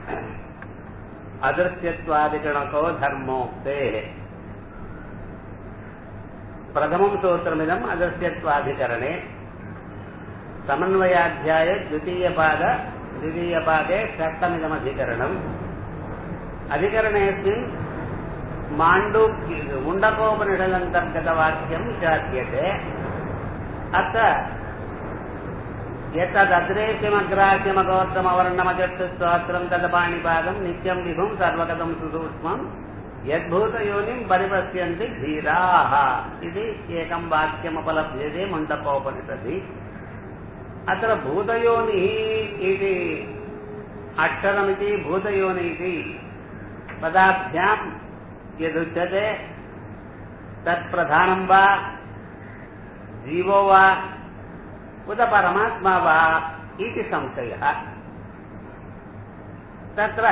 अदृश्यत्वादिगणको धर्मोक्तेः प्रथमं सूत्रमिदम् अदृश्यत्वाधिकरणे समन्वयाध्याये द्वितीयपाद द्वितीयपादे षष्टमिदमधिकरणम् अधिकरणेऽस्मिन् माण्डू मुण्डकोपनिषदन्तर्गतवाक्यं चार्यते अत्र यत्तदग्रेसिमग्रासिमगोत्तमवर्णमजत्तस्वात्रं तदपाणिपादं नित्यं विभुं सर्वगतं सुसूक्ष्मं यद्भूतयोनिं परिपश्यन्ति धीराः इति एकं वाक्यमुपलभ्यते मुण्डकोपनिषदि अत्र भूतयोनिः इति अक्षरमिति भूतयोनि इति पदाभ्यां यदुच्यते तत्प्रधानं वा जीवो वा उत परमात्मा वा इति संशयः तत्र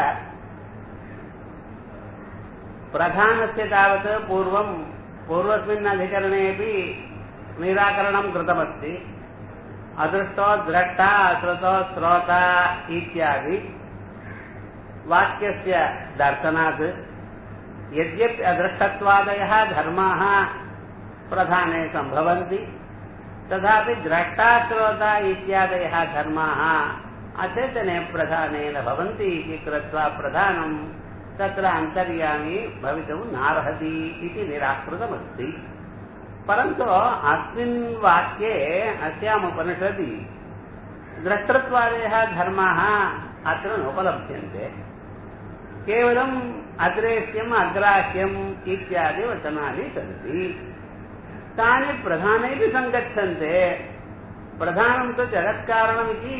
प्रधानस्य तावत् पूर्वं पूर्वस्मिन् अधिकरणेपि निराकरणं कृतमस्ति अदृष्टो द्रष्टा अश्रुतो श्रोता इत्यादि वाक्यस्य दर्शनात् यद्यपि अदृष्टत्वादयः धर्माः प्रधाने सम्भवन्ति तथापि द्रष्टाश्रोता इत्यादयः धर्माः अचेतने प्रधानेन भवन्ति इति कृत्वा प्रधानं तत्र अन्तर्यामी भवितुं नार्हति इति निराकृतमस्ति परन्तु अस्मिन् वाक्ये अस्यामुपनिषदि द्रष्टृत्वादयः धर्माः अत्र नोपलभ्यन्ते केवलम् अग्रेह्यम् अग्राह्यम् इत्यादि वचनानि सन्ति तानि प्रधानैः सङ्गच्छन्ते प्रधानं तु जगत्कारणमिति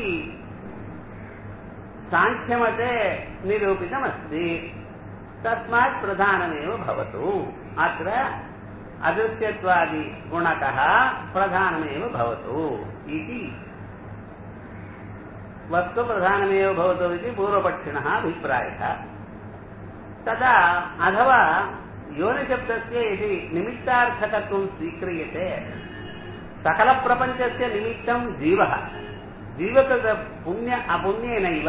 साङ्ख्यमते निरूपितमस्ति तस्मात् प्रधानमेव भवतु अत्र अदृश्यत्वादिगुणकः प्रधानमेव भवतु इति वस्तु प्रधानमेव भवतु इति पूर्वपक्षिणः अभिप्रायः तदा अथवा योनिशब्दस्य यदि निमित्तार्थकत्वं स्वीक्रियते सकलप्रपञ्चस्य निमित्तं जीवः जीवकृत पुण्य अपुण्येनैव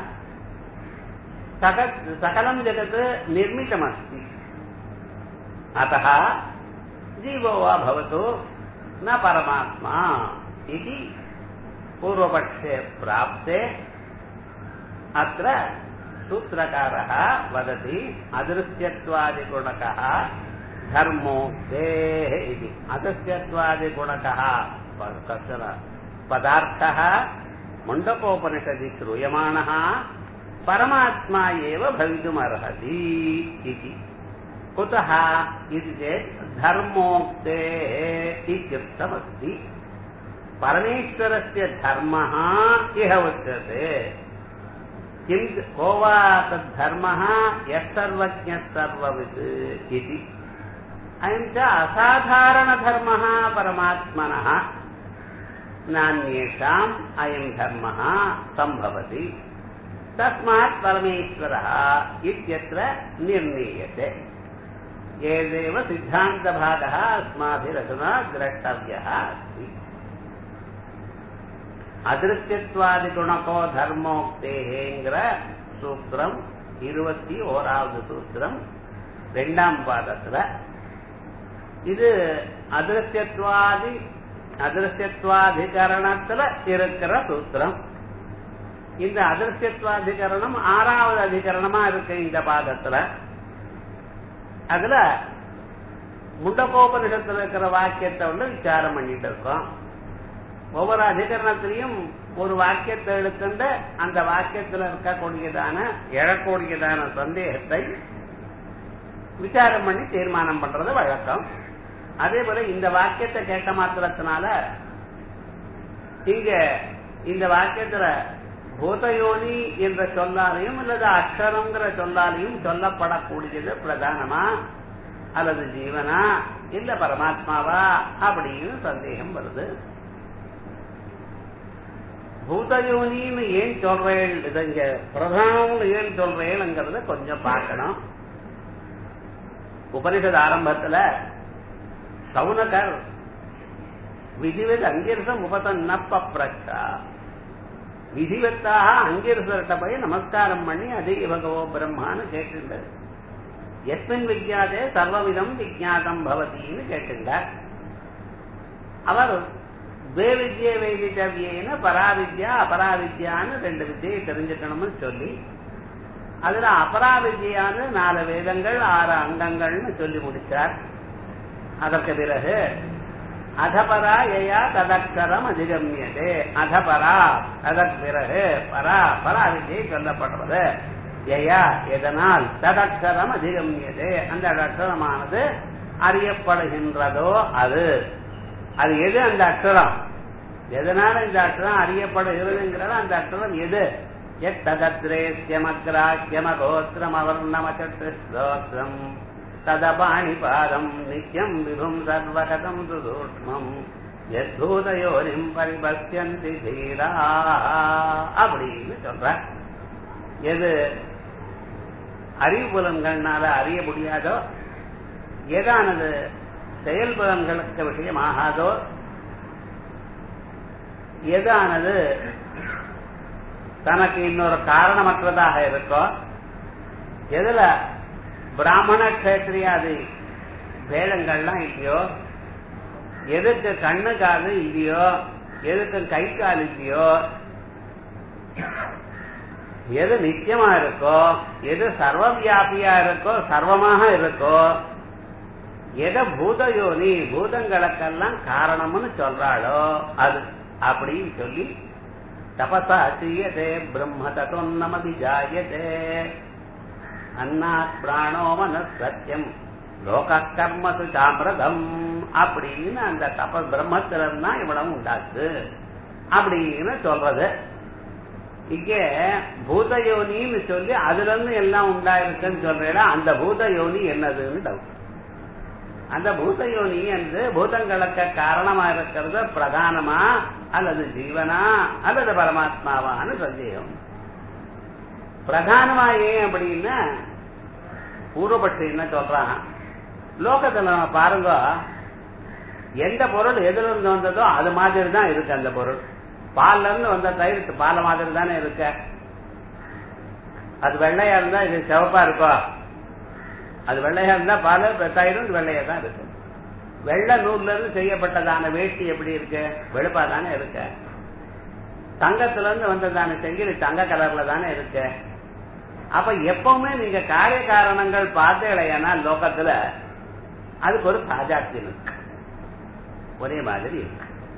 सक सकलं जगत् निर्मितमस्ति अतः जीवो वा भवतु न परमात्मा इति पूर्वपक्षे प्राप्ते अत्र सूत्रकारः वदति अदृश्यत्वादिगुणकः धर्मोक्तेः इति अदृश्यत्वादिगुणकः कश्चन पदार्थः मुण्डकोपनिषदि श्रूयमाणः परमात्मा एव भवितुमर्हति इति कुतः इति चेत् धर्मोक्तेः इत्युक्तमस्ति परमेश्वरस्य धर्मः इह उच्यते किं को वा तद्धर्मः यः सर्वज्ञः सर्ववित् इति अयं च असाधारणधर्मः परमात्मनः नान्येषाम् अयं धर्मः सम्भवति तस्मात् परमेश्वरः इत्यत्र निर्णीयते एदेव सिद्धान्तभागः अस्माभिरधुना द्रष्टव्यः अस्ति அதிருஷ்யத்வாதிகுணகோ தர்மோக்தேங்கிற சூத்திரம் இருபத்தி ஓராவது சூத்திரம் ரெண்டாம் பாதத்துல இது அதிருஷ்யத்வாதி அதிருஷ்யத்வாதிகரணத்துல இருக்கிற சூத்திரம் இந்த அதிருஷ்யத்வாதிகரணம் ஆறாவது அதிகரணமா இருக்கு இந்த பாதத்துல அதுல முண்டகோபனிஷத்துல இருக்கிற வாக்கியத்தை வந்து விசாரம் பண்ணிட்டு இருக்கோம் ஒவ்வொரு அதிகரணத்திலையும் ஒரு வாக்கியத்தை எடுத்துட்டு அந்த வாக்கியத்தில் இருக்கக்கூடியதான எழக்கூடியதான சந்தேகத்தை விசாரம் பண்ணி தீர்மானம் பண்றது வழக்கம் அதே போல இந்த வாக்கியத்தை கேட்ட மாத்திரத்தினால இங்க இந்த வாக்கியத்துல பூதயோனி என்ற சொல்லாலையும் அல்லது அக்ஷரங்கிற சொல்லாலையும் சொல்லப்படக்கூடியது பிரதானமா அல்லது ஜீவனா இல்ல பரமாத்மாவா அப்படின்னு சந்தேகம் வருது பூதயோனின்னு ஏன் சொல்றேன் இது இங்க பிரதானம்னு ஏன் சொல்றேன்ங்கிறத கொஞ்சம் பார்க்கணும் உபனிஷத் ஆரம்பத்துல சவுனகர் விதிவித அங்கிருந்தம் உபதன்னப்ப பிரச்சா விதிவத்தாக அங்கிருசர்கிட்ட போய் நமஸ்காரம் பண்ணி அதே பகவோ பிரம்மான்னு கேட்டுண்டார் எஸ்மின் விஜயாதே சர்வவிதம் விஜாதம் பவதின்னு கேட்டுண்டார் அவர் வே வித்யே வைதித்தவியேன பராவித்யா அபராவித்யான்னு ரெண்டு வித்தியை தெரிஞ்சுக்கணும்னு சொல்லி அதுல அபராவித்யான்னு நாலு வேதங்கள் ஆறு அங்கங்கள்னு சொல்லி முடிச்சார் அதற்கு பிறகு அதபரா யயா ததக்ஷரம் அதிகமியதே அதபரா அதற்கு பிறகு பரா பராவித்யை சொல்லப்படுறது யயா எதனால் ததக்ஷரம் அதிகமியதே அந்த அக்ஷரமானது அறியப்படுகின்றதோ அது அது எது அந்த அக்ஷரம் எதனால இந்த அக்ஷரம் அறியப்படுகிறதுங்கிறத அந்த அக்ஷரம் எது எத்ததத்ரேஸ்யமக்ராஹ்யமகோத்திரம் அவர்ணமச்சோத்திரம் ததபாணிபாதம் நித்யம் விபும் சர்வகதம் சுதூஷ்மம் எத்தூதயோரிம் பரிபஸ்யந்தி தீரா அப்படின்னு சொல்ற எது அறிவு புலன்கள்னால அறிய முடியாதோ எதானது செயல்புலன்களுக்கு விஷயமாகாதோ எதானது தனக்கு இன்னொரு காரணமற்றதாக இருக்கோ எதுல பிராமண கஷேத்திரியாதி வேதங்கள்லாம் இல்லையோ எதுக்கு கண்ணு காது இல்லையோ எதுக்கு கை கால் இல்லையோ எது நித்தியமா இருக்கோ எது சர்வ வியாபியா இருக்கோ சர்வமாக இருக்கோ எதை பூதயோனி பூதங்களுக்கெல்லாம் காரணம்னு சொல்றாளோ அது அப்படின்னு சொல்லி தபசா செய்யதே பிரம்ம தத்தொன்னமதி ஜாயதே அன்னாத் பிராணோ மன சத்தியம் லோக கர்மசு சாமிரதம் அப்படின்னு அந்த தப பிரம்மத்திலிருந்து தான் இவ்வளவு உண்டாச்சு அப்படின்னு சொல்றது இங்கே பூதயோனின்னு சொல்லி அதுல இருந்து எல்லாம் உண்டாயிருக்குன்னு சொல்றேன் அந்த பூதயோனி என்னதுன்னு டவுட் அந்த பூதயோனி என்று பூதங்களுக்கு காரணமா இருக்கிறது பிரதானமா அல்லது ஜீவனா அல்லது பரமாத்மாவான்னு சந்தேகம் பிரதானமா ஏன் அப்படின்னா பூர்வபட்சி என்ன சொல்றான் லோகத்துல நம்ம பாருங்க எந்த பொருள் எதுல இருந்து வந்ததோ அது மாதிரி தான் இருக்கு அந்த பொருள் பால்ல இருந்து வந்த தயிர் பால மாதிரி தானே இருக்க அது வெள்ளையா இருந்தா இது சிவப்பா இருக்கும் அது வெள்ளையா இருந்தா பால் தயிரும் வெள்ளையா தான் இருக்கு வெள்ளை நூல்ல இருந்து செய்யப்பட்டதான வேஷ்டி எப்படி இருக்கு வெளுப்பா தானே இருக்கு தங்கத்துல இருந்து வந்ததான செங்கிலி தங்க கலர்ல தானே இருக்கு அப்ப எப்பவுமே நீங்க காரிய காரணங்கள் பார்த்தீங்கன்னா லோகத்துல அதுக்கு ஒரு சாஜாத்தியம் இருக்கு ஒரே மாதிரி இருக்கு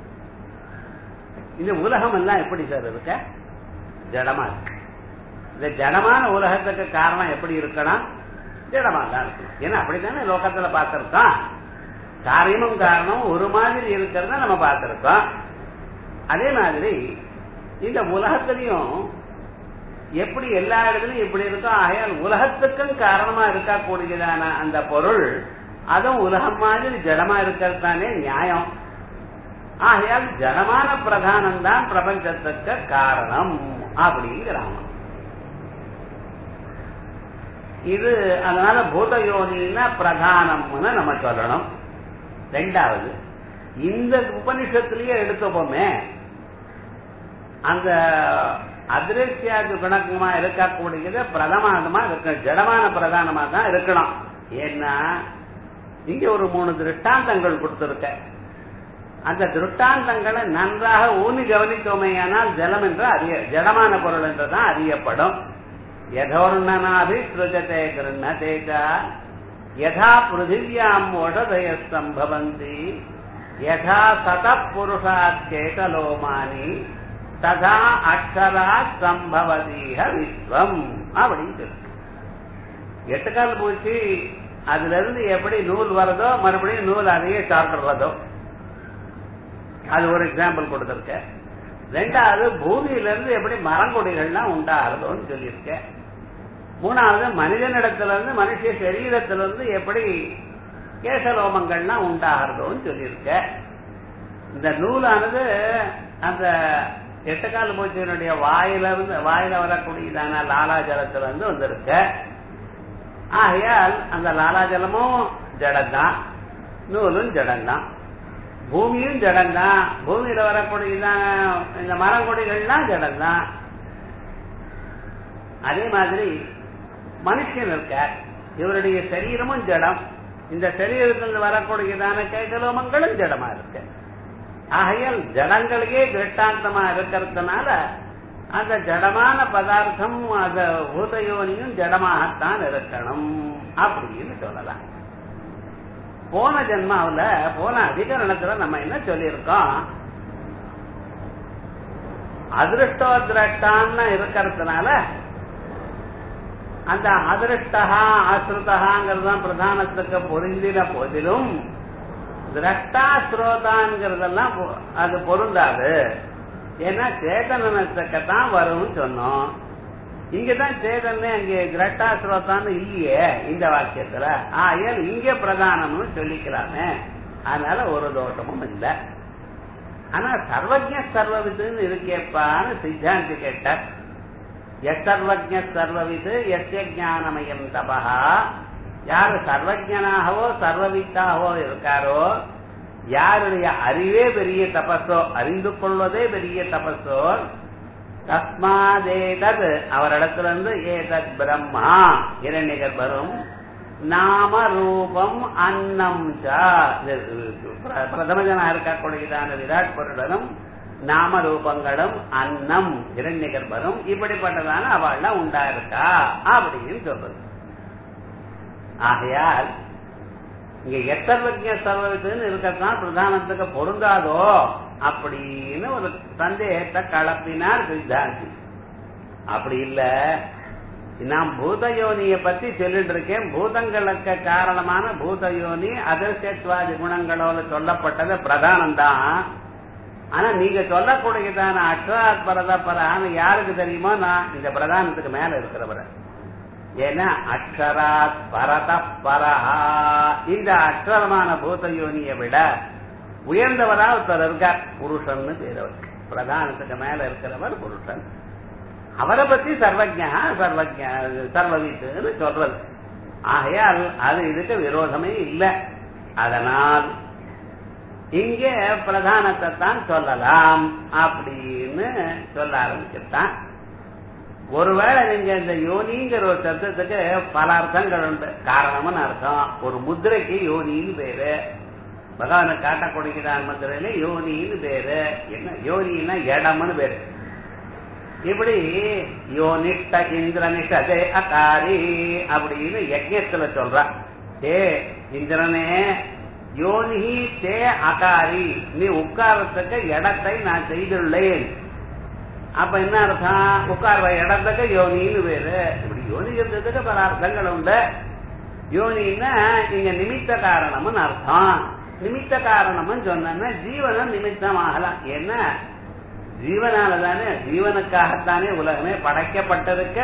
இந்த உலகம் எல்லாம் எப்படி சார் இருக்க ஜடமா இருக்கு இந்த ஜடமான உலகத்துக்கு காரணம் எப்படி இருக்கணும் ஜடமா தான் இருக்கணும் ஏன்னா அப்படித்தானே லோகத்துல பார்த்திருக்கோம் காரியமும் காரணம் ஒரு மாதிரி இருக்கிறத நம்ம பார்த்திருக்கோம் அதே மாதிரி இந்த உலகத்திலையும் எப்படி எல்லா இடத்துலயும் இப்படி இருக்கோ ஆகையால் உலகத்துக்கும் காரணமா இருக்கக்கூடியதான அந்த பொருள் அதுவும் உலகம் மாதிரி ஜடமா இருக்கிறது தானே நியாயம் ஆகையால் ஜடமான பிரதானம் தான் பிரபஞ்சத்துக்கு காரணம் அப்படிங்கிறாங்க இது அதனால பூதயோனின்னா பிரதானம்னு நம்ம சொல்லணும் ரெண்டாவது இந்த உபனிஷத்திலேயே எடுத்துப்போமே அந்த அதிரஷ்யாதி குணக்கமா இருக்கக்கூடியது பிரதமானமா இருக்க ஜடமான பிரதானமா தான் இருக்கணும் ஏன்னா இங்க ஒரு மூணு திருஷ்டாந்தங்கள் கொடுத்திருக்க அந்த திருஷ்டாந்தங்களை நன்றாக ஊனி கவனித்தோமையானால் ஜலம் என்று அறிய ஜடமான பொருள் என்றுதான் அறியப்படும் யதோர்ணனாபி சுஜதே கிருண்ணதேஜா யதா பிருத்திவியாம் ஓடதய சம்பவந்தி யதா சத புருஷாத் கேட்டலோமானி ததா அக்ஷரா சம்பவதீக விஸ்வம் அப்படின்னு சொல்லு எட்டுக்கால் பூச்சி அதுல இருந்து எப்படி நூல் வருதோ மறுபடியும் நூல் அதையே சாப்பிடுறதோ அது ஒரு எக்ஸாம்பிள் கொடுத்திருக்க ரெண்டாவது பூமியில இருந்து எப்படி மரங்கொடிகள்லாம் உண்டாகிறதோன்னு சொல்லியிருக்க மூணாவது மனிதனிடத்துல இருந்து மனுஷ சரீரத்திலிருந்து எப்படி கேசலோமங்கள்லாம் உண்டாகிறதோன்னு சொல்லியிருக்க இந்த நூலானது அந்த எட்டுக்கால் பூச்சியினுடைய வாயில இருந்து வாயில வரக்கூடியதான லாலாஜலத்துல இருந்து வந்திருக்க ஆகையால் அந்த லாலாஜலமும் ஜடம்தான் நூலும் ஜடம்தான் பூமியும் ஜடம்தான் பூமியில வரக்கூடியதான் இந்த மரம் கொடிகள்லாம் ஜடம்தான் அதே மாதிரி மனுஷன் இருக்கார் இவருடைய சரீரமும் ஜடம் இந்த சரீரத்தில் வரக்கூடியதான கைகலோமங்களும் ஜடமா இருக்கு ஆகையால் ஜடங்களையே திருஷ்டாந்தமா இருக்கிறதுனால அந்த ஜடமான பதார்த்தம் அந்த பூதயோனியும் ஜடமாகத்தான் இருக்கணும் அப்படின்னு சொல்லலாம் போன ஜென்மாவுல போன அதிகரணத்துல நம்ம என்ன சொல்லியிருக்கோம் அதிருஷ்டோ திரஷ்டான்னு இருக்கிறதுனால அந்த அதிருஷ்டா ஆசிரிதகாங்கிறது தான் பிரதானத்துக்கு பொருந்தின போதிலும் திரஷ்டா ஸ்ரோதாங்கிறதெல்லாம் பொ- அது பொருந்தாது ஏன்னா சேதனத்துக்கு தான் வரும்னு சொன்னோம் இங்கதான் சேதனே அங்கே திரஷ்டா ஸ்ரோதான்னு இல்லையே இந்த வாக்கியத்துல ஆயல் இங்க பிரதானம்னு சொல்லிக்கலாமே அதனால ஒரு தோஷமும் இல்லை ஆனா சர்வஜ சர்வவிதுன்னு இருக்கேப்பான்னு சித்தாந்தி கேட்டார் எசர்வஜ சர்வவிது எஸ்ய ஞானமயம் தபஹா யாரு சர்வஜனாகவோ சர்வவித்தாகவோ இருக்காரோ யாருடைய அறிவே பெரிய தபஸோ அறிந்து கொள்வதே பெரிய தபஸோ தஸ்மாதேதத் அவரிடத்துல இருந்து ஏதத் பிரம்மா இரண்யகர் வரும் நாம ரூபம் அன்னம் ச இது பிர- பிரதம ஜனா இருக்கக்கூடியதான விராட் பொருடனும் நாம ரூபங்களும் அன்னம் இரண்யகர் வரும் இப்படிப்பட்டதான அவள்லாம் உண்டா இருக்கா அப்படின்னு சொல்றது ஆகையால் இங்க எத்தர்வஜ சர்வத்துன்னு இருக்கத்தான் பிரதானத்துக்கு பொருந்தாதோ அப்படின்னு ஒரு சந்தேகத்தை கலப்பினார் சித்தாந்தி அப்படி இல்ல நான் பூதயோனிய பத்தி சொல்லிட்டு இருக்கேன் பூதங்களுக்கு காரணமான பூதயோனி அதிர்ஷ்டத்வாதி குணங்களோட சொல்லப்பட்டது பிரதானம் தான் ஆனா நீங்க சொல்லக்கூடியதான அக்ஷராத் பரத பரான்னு யாருக்கு தெரியுமோ நான் இந்த பிரதானத்துக்கு மேல இருக்கிறவரை ஏன்னா அக்ஷராத் பரத பரஹா இந்த அக்ஷரமான பூதயோனியை விட உயர்ந்தவரா ஒருத்தர் இருக்கார் புருஷன்னு பேர் அவர் பிரதானத்துக்கு மேல இருக்கிறவர் புருஷன் அவரை பத்தி சர்வஜா சர்வஜ சர்வவித்துன்னு சொல்றது ஆகையால் அது இதுக்கு விரோதமே இல்லை அதனால் இங்கே பிரதானத்தை தான் சொல்லலாம் அப்படின்னு சொல்ல ஆரம்பிச்சுட்டான் ஒருவேளை நீங்க இந்த யோனிங்கிற ஒரு சப்தத்துக்கு பல அர்த்தங்கள் உண்டு காரணம்னு அர்த்தம் ஒரு முத்திரைக்கு யோனின்னு பேரு பகவானை காட்டக்கூடியதான் முத்திரையில யோனின்னு பேரு என்ன யோனின்னா இடம்னு பேரு இப்படி யோனிஷ்ட இந்திரனிஷதே அகாரி அப்படின்னு யஜ்யத்துல சொல்றா ஏ இந்திரனே யோனி தே அகாரி நீ உட்காரத்துக்கு இடத்தை நான் செய்துள்ளேன் அப்ப என்ன அர்த்தம் உட்கார்ற இடத்துக்கு யோனின்னு பேரு இப்படி யோனி இருந்ததுக்கு பல அர்த்தங்கள் உண்டு யோனின்னா இங்க நிமித்த காரணம்னு அர்த்தம் நிமித்த காரணம்னு சொன்னா ஜீவனம் நிமித்தம் ஆகலாம் என்ன ஜீவனால தானே ஜீவனுக்காகத்தானே உலகமே படைக்கப்பட்டிருக்க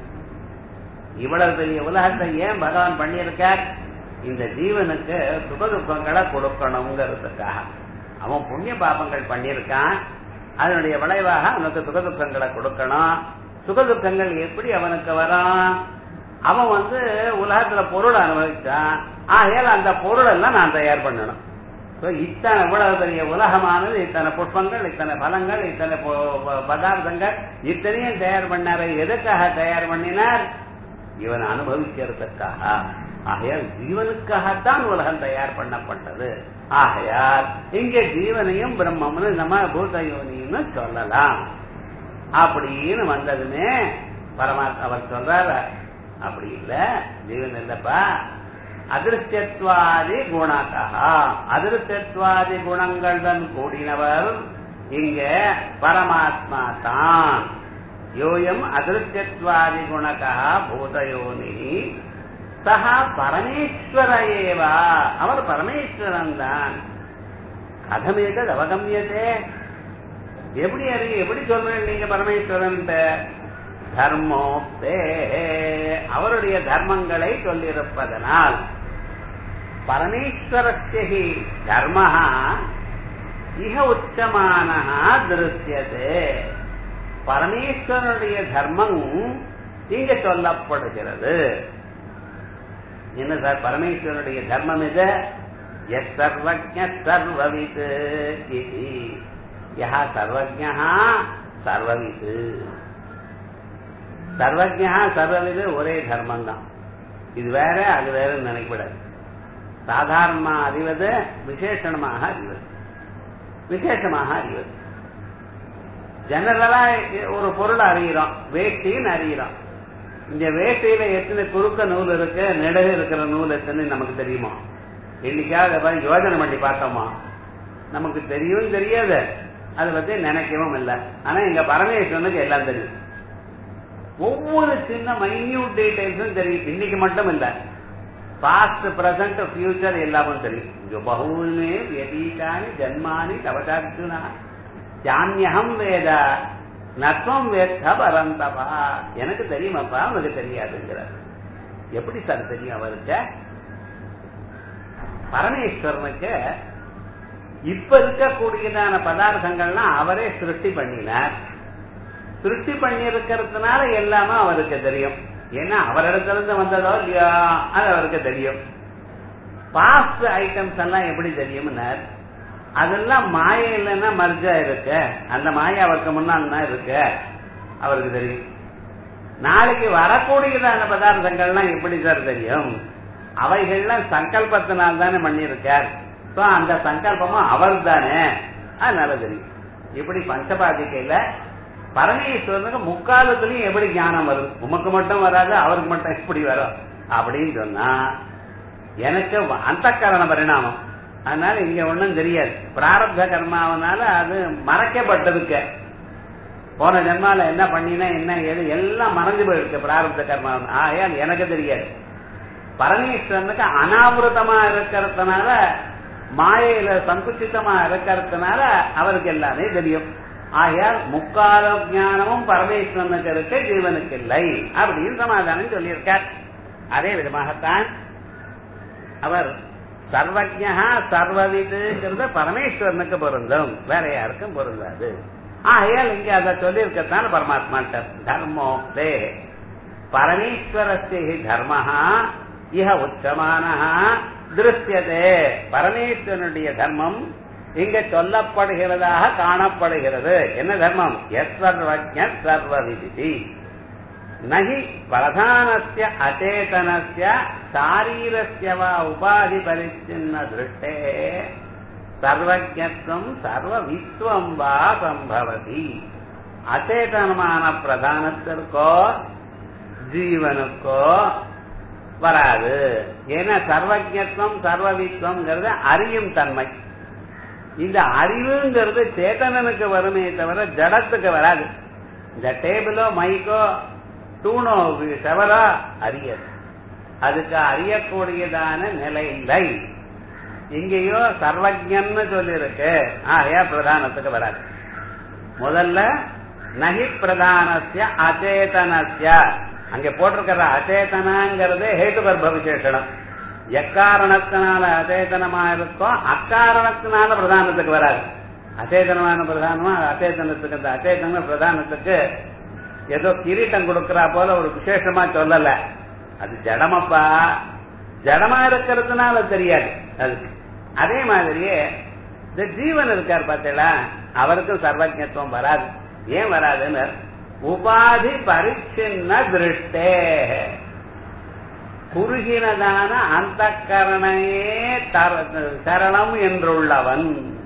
இவ்வளவு பெரிய உலகத்தை ஏன் பகவான் பண்ணியிருக்கார் இந்த ஜீவனுக்கு சுக துக்கங்களை கொடுக்கணுங்கிறதுக்காக அவன் புண்ணிய பாபங்கள் பண்ணியிருக்கான் அதனுடைய விளைவாக அவனுக்கு சுக துக்கங்களை கொடுக்கணும் சுக துக்கங்கள் எப்படி அவனுக்கு வரும் அவன் வந்து உலகத்துல பொருள் அனுபவிச்சான் ஆகையால் அந்த பொருள் எல்லாம் நான் தயார் பண்ணணும் So, இத்தனை இவ்வளவு பெரிய உலகமானது இத்தனை புஷ்பங்கள் இத்தனை பலங்கள் இத்தனை பொ- ப- பதார்த்தங்கள் இத்தனையும் தயார் பண்ணாரு எதுக்காக தயார் பண்ணினார் இவன் அனுபவிக்கிறதுக்காக ஆகையால் ஜீவனுக்காகத்தான் உலகம் தயார் பண்ணப்பட்டது ஆகையால் இங்க ஜீவனையும் பிரம்மம்னு நம்ம பூதயோனின்னு சொல்லலாம் அப்படின்னு வந்ததுமே பரமாத்மா அவர் சொல்றாரு அப்படி இல்ல ஜீவன் இல்லப்பா அதிருஷ்டத்வாதி குணகா அதிருஷ்டத்வாதி குணங்களுடன் கூடினவர் இங்க பரமாத்மா தான் யோயம் அதிருஷ்டத்வாதி குணகா பூதயோனி சஹா பரமேஸ்வர ஏவா அவர் பரமேஸ்வரன் தான் கதமேதது அவகமியதே எப்படி அறி எப்படி சொல்றேன் நீங்க பரமேஸ்வரன் தர்மோக்தே அவருடைய தர்மங்களை சொல்லியிருப்பதனால் பரமேஸ்வரஸ்யி தர்ம இக உச்சமான திருஷ்யதே பரமேஸ்வரனுடைய தர்மம் இங்க சொல்லப்படுகிறது என்ன சார் பரமேஸ்வரனுடைய தர்மம் இது எஸ் சர்வஜ சர்வவித் இது யா சர்வஜா சர்வவித் சர்வஜா சர்வவிது ஒரே தர்மம் தான் இது வேற அது வேற நினைக்கூடாது சாதாரணமா அறிவது விசேஷணமாக அறிவது விசேஷமாக அறிவது ஜெனரலா ஒரு பொருள் அறிகிறோம் வேஷ்டின்னு அறிகிறோம் இந்த வேஷ்டியில எத்தனை குறுக்க நூல் இருக்கு நெடுகு இருக்கிற நூல் எத்தனை நமக்கு தெரியுமா இன்னைக்காவது அதை மாதிரி யோஜனை பண்ணி பார்த்தோமா நமக்கு தெரியும் தெரியாது அதை பத்தி நினைக்கவும் இல்லை ஆனா எங்க பரமேஸ்வரனுக்கு எல்லாம் தெரியும் ஒவ்வொரு சின்ன மைன்யூட் டீடைல்ஸும் தெரியும் இன்னைக்கு மட்டும் இல்ல பாஸ்ட் பிரசன்ட் ஃபியூச்சர் எல்லாமும் தெரியும் இங்க பகூனே வியதீட்டானி ஜன்மானி தவசார்ஜுனா ஜான்யகம் வேத நத்வம் வேத்த பரந்தபா எனக்கு தெரியுமாப்பா உனக்கு தெரியாதுங்கிறார் எப்படி சார் தெரியும் அவருக்கு பரமேஸ்வரனுக்கு இப்ப இருக்கக்கூடியதான பதார்த்தங்கள்லாம் அவரே சிருஷ்டி பண்ணினார் சிருஷ்டி பண்ணி இருக்கிறதுனால எல்லாமே அவருக்கு தெரியும் ஏன்னா அவரிடத்துல இருந்து வந்ததோ இல்லையா அது அவருக்கு தெரியும் பாஸ்ட் ஐட்டம்ஸ் எல்லாம் எப்படி தெரியும்னார் அதெல்லாம் மாய இல்லைன்னா மர்ஜா இருக்கு அந்த மாய அவருக்கு முன்னால் தான் இருக்கு அவருக்கு தெரியும் நாளைக்கு வரக்கூடியதான பதார்த்தங்கள்லாம் எப்படி சார் தெரியும் அவைகள்லாம் சங்கல்பத்தினால் தானே பண்ணியிருக்கார் ஸோ அந்த சங்கல்பமும் அவர் தானே அதனால தெரியும் இப்படி பஞ்சபாதிக்கையில பரமேஸ்வரனுக்கு முக்காலத்துலயும் எப்படி ஞானம் வரும் உமக்கு மட்டும் வராது அவருக்கு மட்டும் எப்படி வரும் அப்படின்னு சொன்னா எனக்கு அந்த காரண பரிணாமம் அதனால இங்க ஒண்ணும் தெரியாது பிராரப்த கர்மாவனால அது மறைக்கப்பட்டதுக்கு போன ஜென்மால என்ன பண்ணினா என்ன ஏது எல்லாம் மறைஞ்சு போயிருக்கு பிராரப்த கர்மாவன் ஆகையால் எனக்கு தெரியாது பரமேஸ்வரனுக்கு அனாவிரதமா இருக்கிறதுனால மாயையில சங்குச்சிதமா இருக்கிறதுனால அவருக்கு எல்லாமே தெரியும் ஆகையால் முக்கால ஞானமும் பரமேஸ்வரனுக்கு இருக்கு ஜீவனுக்கு இல்லை அப்படின்னு சமாதானம் சொல்லியிருக்கார் அதே விதமாகத்தான் அவர் சர்வஜா சர்வவிதுங்கிறத பரமேஸ்வரனுக்கு பொருந்தும் வேற யாருக்கும் பொருந்தாது ஆகையால் இங்க அதை சொல்லியிருக்கத்தான் பரமாத்மா தர்மோக்தே பரமேஸ்வரஸ்தி தர்மஹா இஹ உச்சமான திருஷ்யதே பரமேஸ்வரனுடைய தர்மம் இங்க சொல்லப்படுகிறதாக காணப்படுகிறது என்ன தர்மம் எஸ்வர்வஜ சர்வவிதி நகி பிரதானஸ்ய அச்சேதனஸ்ய சாரீரஸ்ய வா உபாதி பரிச்சின்ன திருஷ்டே சர்வஜத்துவம் சர்வவித்வம் வா சம்பவதி அச்சேதனமான பிரதானத்திற்கோ ஜீவனுக்கோ வராது ஏன்னா சர்வஜத்துவம் சர்வவித்வம்ங்கிறது அறியும் தன்மை இந்த அறிவுங்கிறது சேதனனுக்கு வருமே தவிர ஜடத்துக்கு வராது இந்த டேபிளோ மைக்கோ தூணோ செவரோ அறியது அதுக்கு அறியக்கூடியதான நிலை இல்லை இங்கேயோ சர்வஜன்னு சொல்லியிருக்கு ஆகையா பிரதானத்துக்கு வராது முதல்ல நகி பிரதானஸ்ய அச்சேதனஸ்ய அங்க போட்டிருக்கிற அச்சேதனங்கிறது ஹேட்டு கர்ப்ப விசேஷனம் எக்காரணத்தினால அச்சேதனமா இருக்கோ அக்காரணத்தினால பிரதானத்துக்கு வராது அச்சேதனமான பிரதானமா அச்சேதனத்துக்கு அந்த அச்சேதன பிரதானத்துக்கு ஏதோ கிரீட்டம் கொடுக்கறா போல ஒரு விசேஷமா சொல்லல அது ஜடமப்பா ஜடமா இருக்கிறதுனால தெரியாது அதுக்கு அதே மாதிரியே இந்த ஜீவன் இருக்கார் பார்த்தீங்களா அவருக்கும் சர்வஜத்துவம் வராது ஏன் வராதுன்னு உபாதி பரிச்சின்ன திருஷ்டே குறுகினதான அந்த கரணையே சரணம் என்றுள்ளவன்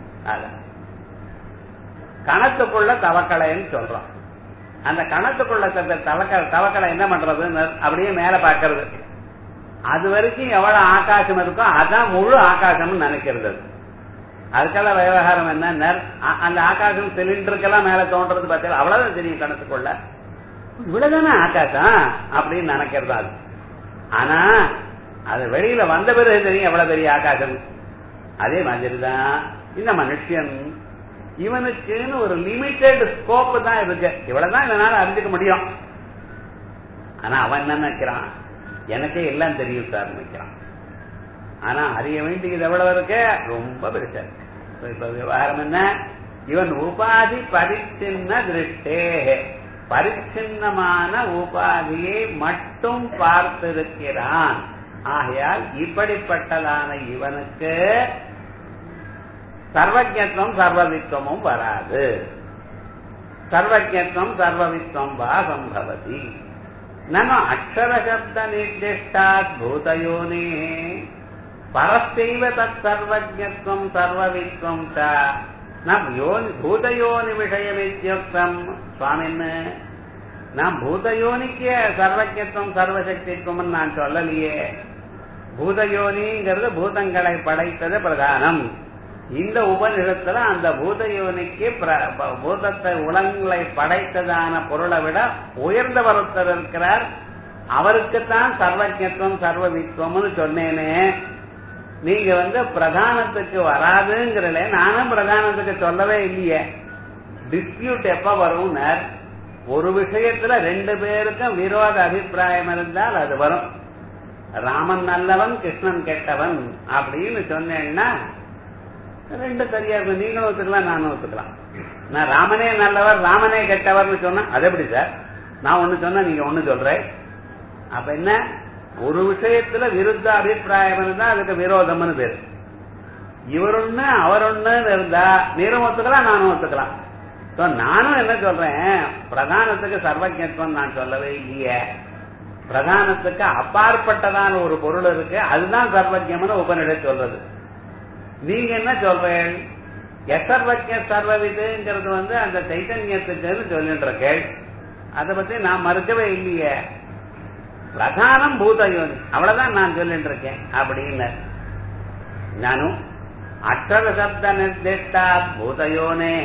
கணத்துக்குள்ள தவக்கலைன்னு சொல்றோம் அந்த கணத்துக்குள்ள தவக்க தவக்கலை என்ன பண்றதுன்னு அப்படியே மேல பாக்குறது அது வரைக்கும் எவ்வளவு ஆகாசம் இருக்கோ அதான் முழு ஆகாசம்னு நினைக்கிறது அதுக்கெல்லாம் விவகாரம் என்ன அந்த ஆகாசம் சிலிண்டருக்கெல்லாம் மேல தோன்றது பார்த்தீங்கன்னா அவ்வளவுதான் தெரியும் கணத்துக்குள்ள இவ்வளவுதானே ஆகாசம் அப்படின்னு நினைக்கிறது அது ஆனா அது வெளியில வந்த பிறகு தெரியும் எவ்வளவு பெரிய ஆகாசம் அதே மாதிரிதான் இந்த மனுஷன் இவனுக்குன்னு ஒரு லிமிட்டெட் ஸ்கோப் தான் இருக்கு இவ்வளவுதான் இதனால அறிஞ்சுக்க முடியும் ஆனா அவன் என்ன நினைக்கிறான் எனக்கே எல்லாம் தெரியும் சார் நினைக்கிறான் ஆனா அறிய வேண்டியது எவ்வளவு இருக்கு ரொம்ப பெருசா இருக்கு இப்ப விவகாரம் என்ன இவன் உபாதி பரிச்சின்ன திருஷ்டே பரிச்சின்னமான உபாதியை மட்டும் பார்த்திருக்கிறான் ஆகையால் இப்படிப்பட்டதான இவனுக்கு சர்வஜத்துவம் சர்வவித்வமும் வராது சர்வஜத்துவம் சர்வவித்வம் வா சம்பவதி நன அக்ஷரசப்த நிர்திஷ்டாத் பூதயோனே பரஸ்தைவ தத் சர்வஜத்துவம் சர்வவித்வம் ச நம் யோனி பூதயோனி விஷயமித்யுக்தம் சுவாமின்னு நான் பூதயோனிக்கு சர்வஜத்துவம் சர்வசக்தித்துவம் நான் சொல்லலையே பூதயோனிங்கிறது பூதங்களை படைத்தது பிரதானம் இந்த உபநிஷத்துல அந்த பூதயோனிக்கு பூதத்தை உலகங்களை படைத்ததான பொருளை விட உயர்ந்தவர் ஒருத்தர் இருக்கிறார் அவருக்குத்தான் சர்வஜத்துவம் சர்வவித்வம்னு சொன்னேனே நீங்க வந்து பிரதானத்துக்கு வராதுங்கிறல நானும் பிரதானத்துக்கு சொல்லவே இல்லையே டிஸ்பியூட் எப்ப வரும்னர் ஒரு விஷயத்துல ரெண்டு பேருக்கும் விரோத அபிப்பிராயம் இருந்தால் அது வரும் ராமன் நல்லவன் கிருஷ்ணன் கெட்டவன் அப்படின்னு சொன்னேன்னா ரெண்டு சரியா இருக்கும் நீங்களும் ஒத்துக்கலாம் நானும் ஒத்துக்கலாம் நான் ராமனே நல்லவர் ராமனே கெட்டவர்னு சொன்னா அது எப்படி சார் நான் ஒண்ணு சொன்னா நீங்க ஒண்ணு சொல்றேன் அப்ப என்ன ஒரு விஷயத்துல விருத்த அபிப்பிராயம் இருந்தா அதுக்கு விரோதம்னு பேரு இவர் ஒண்ணு அவர் ஒண்ணு இருந்தா நீரும் ஒத்துக்கலாம் நானும் ஒத்துக்கலாம் நானும் என்ன சொல்றேன் பிரதானத்துக்கு சர்வஜத்துவம் நான் சொல்லவே இல்லையே பிரதானத்துக்கு அப்பாற்பட்டதான ஒரு பொருள் இருக்கு அதுதான் சர்வஜம்னு உபநிலை சொல்றது நீங்க என்ன சொல்றேன் எசர்வஜ சர்வவிதுங்கிறது வந்து அந்த சைத்தன்யத்துக்குன்னு சொல்லிட்டு இருக்கேன் அதை பத்தி நான் மறுக்கவே இல்லையே பிரதானம் பூதயோனி அவ்வளவுதான் நான் சொல்லிட்டு இருக்கேன் அப்படின்னு நானும் அக்ஷர சப்த நிர்திஷ்டா பூதயோனே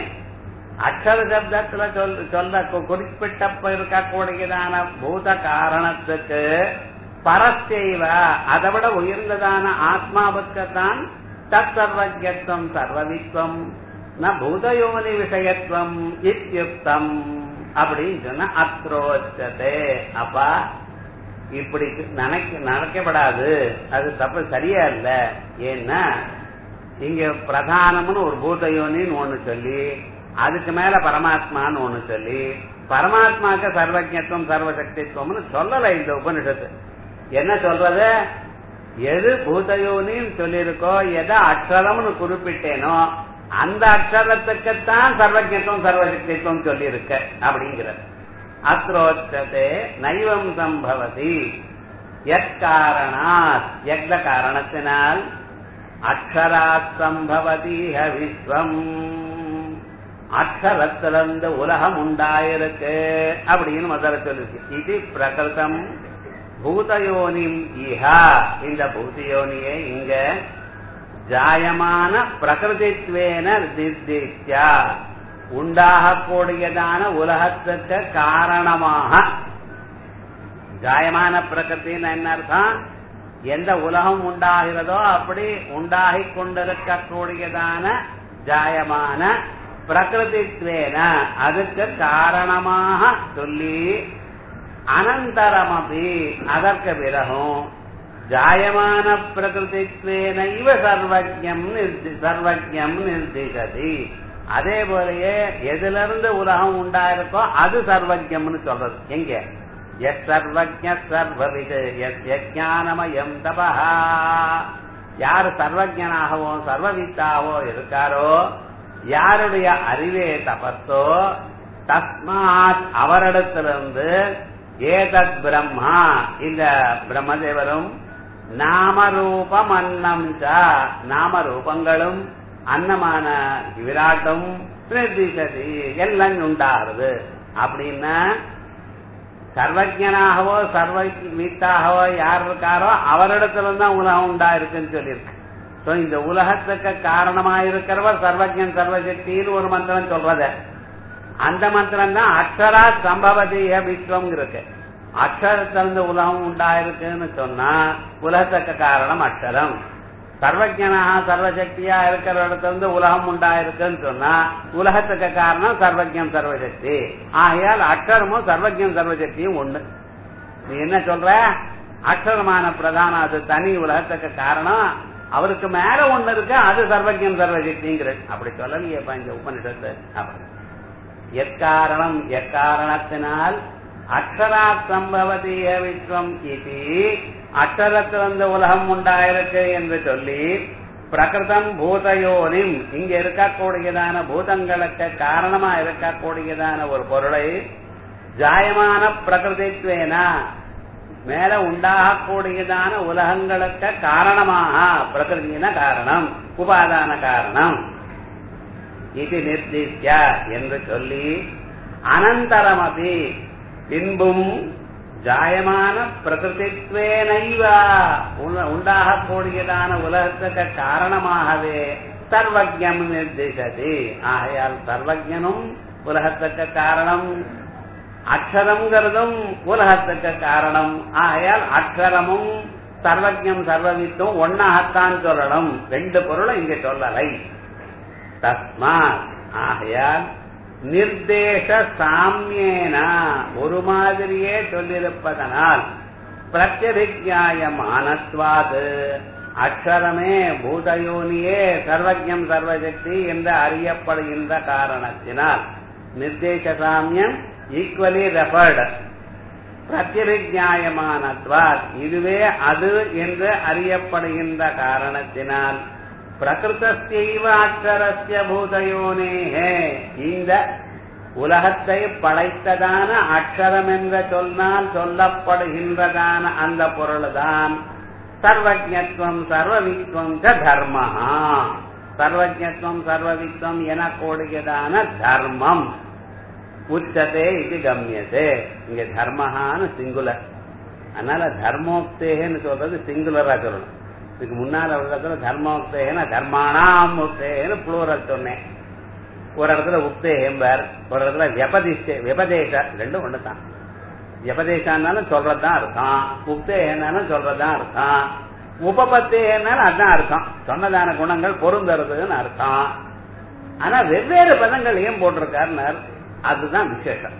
அக்ஷர சப்தத்துல சொல் சொல்ல குறிப்பிட்ட இருக்கக்கூடியதான பூத காரணத்துக்கு பரஸ்தெய்வ அதை விட உயர்ந்ததான ஆத்மாவுக்கு தான் தத் சர்வஜத்துவம் சர்வவித்வம் ந பூதயோனி விஷயத்துவம் இத்தியுக்தம் அப்படின்னு சொன்னா அத்ரோச்சதே அப்பா இப்படி நினைக்க நடக்கப்படாது அது தப்பு சரியா இல்ல ஏன்னா இங்க பிரதானம்னு ஒரு பூதயோனின்னு ஒண்ணு சொல்லி அதுக்கு மேல பரமாத்மான்னு ஒண்ணு சொல்லி பரமாத்மாக்கு சர்வஜத்துவம் சர்வசக்தித்துவம்னு சொல்லல இந்த உபனிஷத்து என்ன சொல்றது எது பூதயோனின்னு சொல்லியிருக்கோ எதை அக்ஷரம்னு குறிப்பிட்டேனோ அந்த அக்ஷரத்துக்குத்தான் சர்வஜத்துவம் சர்வசக்தித்துவம் சொல்லியிருக்க அப்படிங்கிறது அத்ரோச்சதே நைவம் சம்பவதி எக்காரணாத் எந்த காரணத்தினால் அக்ஷராத் சம்பவதீக விஸ்வம் அக்ஷரத்திலிருந்து உலகம் உண்டாயிருக்கு அப்படின்னு முதல்ல சொல்லிருக்கு இது பிரகிருதம் பூதயோனிம் இஹா இந்த பூதயோனியை இங்க ஜாயமான பிரகிருதித்வேன நிர்திஷ்யா உண்டாகக்கூடியதான உலகத்துக்கு காரணமாக ஜாயமான பிரகிருத்தின்னு என்ன அர்த்தம் எந்த உலகம் உண்டாகிறதோ அப்படி உண்டாகி கொண்டிருக்கக்கூடியதான ஜாயமான பிரகிருதித்வேன அதுக்கு காரணமாக சொல்லி அனந்தரமபி அதற்கு பிறகும் ஜாயமான பிரகிருதித்வேன இவ சர்வஜம் சர்வஜம் நிர்திசதி அதே போலயே எதுல இருந்து உலகம் உண்டாயிருக்கோ அது சர்வஜம்னு சொல்றது எங்க எஸ் சர்வஜ சர்வவிது எஸ் யஜானமயம் தபஹா யார் சர்வஜனாகவோ சர்வவித்தாவோ இருக்காரோ யாருடைய அறிவே தபத்தோ தஸ்மாத் அவரிடத்திலிருந்து ஏதத் பிரம்மா இந்த பிரம்மதேவரும் நாமரூபம் அன்னம் நாம ரூபங்களும் அன்னமான விராட்டும் நிர்திசதி எல்லாம் உண்டாகிறது அப்படின்னா சர்வஜனாகவோ சர்வ வீத்தாகவோ யார் இருக்காரோ அவரிடத்துல தான் உலகம் உண்டா இருக்குன்னு சொல்லியிருக்கு சோ இந்த உலகத்துக்கு காரணமா இருக்கிறவர் சர்வஜன் சர்வசக்தின்னு ஒரு மந்திரம் சொல்றது அந்த மந்திரம் தான் அக்ஷரா சம்பவதிய விஸ்வம் இருக்கு அக்ஷரத்திலிருந்து உலகம் உண்டாயிருக்குன்னு சொன்னா உலகத்துக்கு காரணம் அக்ஷரம் சர்வஜனாக சர்வசக்தியா இருக்கிற இடத்துல இருந்து உலகம் உண்டாயிருக்குன்னு சொன்னா உலகத்துக்கு காரணம் சர்வஜம் சர்வசக்தி ஆகையால் அக்ஷரமும் சர்வஜம் சர்வசக்தியும் ஒண்ணு நீ என்ன சொல்ற அக்ஷரமான பிரதானம் அது தனி உலகத்துக்கு காரணம் அவருக்கு மேல ஒண்ணு இருக்கு அது சர்வஜம் சர்வசக்திங்கிறது அப்படி சொல்லலையேப்பா இந்த உபனிஷத்து அப்படி எக்காரணம் எக்காரணத்தினால் அக்ஷராத் சம்பவதிய விஸ்வம் இது அக்ஷரத்திலிருந்து உலகம் உண்டாயிருக்கு என்று சொல்லி பிரகிருதம் பூதயோனிம் இங்க இருக்கக்கூடியதான பூதங்களுக்கு காரணமா இருக்கக்கூடியதான ஒரு பொருளை ஜாயமான பிரகிருதித்வேனா மேல உண்டாகக்கூடியதான உலகங்களுக்கு காரணமாக பிரகிருதின காரணம் உபாதான காரணம் இது நிர்திஷ்ய என்று சொல்லி அனந்தரமபி பின்பும் ஜாயமான பிரகிருதித்வேனைவா உண்டாகக்கூடியதான உலகத்துக்கு காரணமாகவே சர்வஜம் நிர்திசதி ஆகையால் சர்வஜனும் உலகத்துக்கு காரணம் அக்ஷரம்ங்கிறதும் உலகத்துக்கு காரணம் ஆகையால் அக்ஷரமும் சர்வஜம் சர்வவித்தும் ஒன்னாகத்தான் சொல்லணும் ரெண்டு பொருளும் இங்க சொல்லலை தஸ்மாத் ஆகையால் நிர்தேச சாமியேனா ஒரு மாதிரியே சொல்லியிருப்பதனால் பிரத்யபிஜாயமானத்வாது அக்ஷரமே பூதயோனியே சர்வஜம் சர்வசக்தி என்று அறியப்படுகின்ற காரணத்தினால் நிர்தேச சாமியம் ஈக்குவலி ரெஃபர்டு பிரத்யபிஜாயமானத்வாத் இதுவே அது என்று அறியப்படுகின்ற காரணத்தினால் பிரகிருத்தஸ்யைவ அக்ஷரஸ்ய பூதயோனேஹே இந்த உலகத்தை படைத்ததான அக்ஷரம் என்ற சொன்னால் சொல்லப்படுகின்றதான அந்த பொருள்தான் சர்வஜத்வம் சர்வவித்வம் ச தர்மஹா சர்வஜத்வம் சர்வவித்வம் என கூடியதான தர்மம் உச்சதே இது கம்யதே இங்க தர்மஹான்னு சிங்குலர் அதனால தர்மோக்தேன்னு சொல்றது சிங்குலரா சொல்லணும் இதுக்கு முன்னால ஒரு இடத்துல தர்மோக்தேன தர்மானாம் உக்தேன்னு புளூரல் சொன்னேன் ஒரு இடத்துல உக்தேகம்பர் ஒரு இடத்துல வெபதிஷ்டே வெபதேச ரெண்டும் ஒண்ணு தான் வெபதேசான்னாலும் சொல்றதுதான் அர்த்தம் உக்தேகனாலும் சொல்றதுதான் அர்த்தம் உபபத்தேனாலும் அதான் அர்த்தம் சொன்னதான குணங்கள் பொருந்தறதுன்னு அர்த்தம் ஆனா வெவ்வேறு பதங்கள் ஏன் போட்டிருக்காருனர் அதுதான் விசேஷம்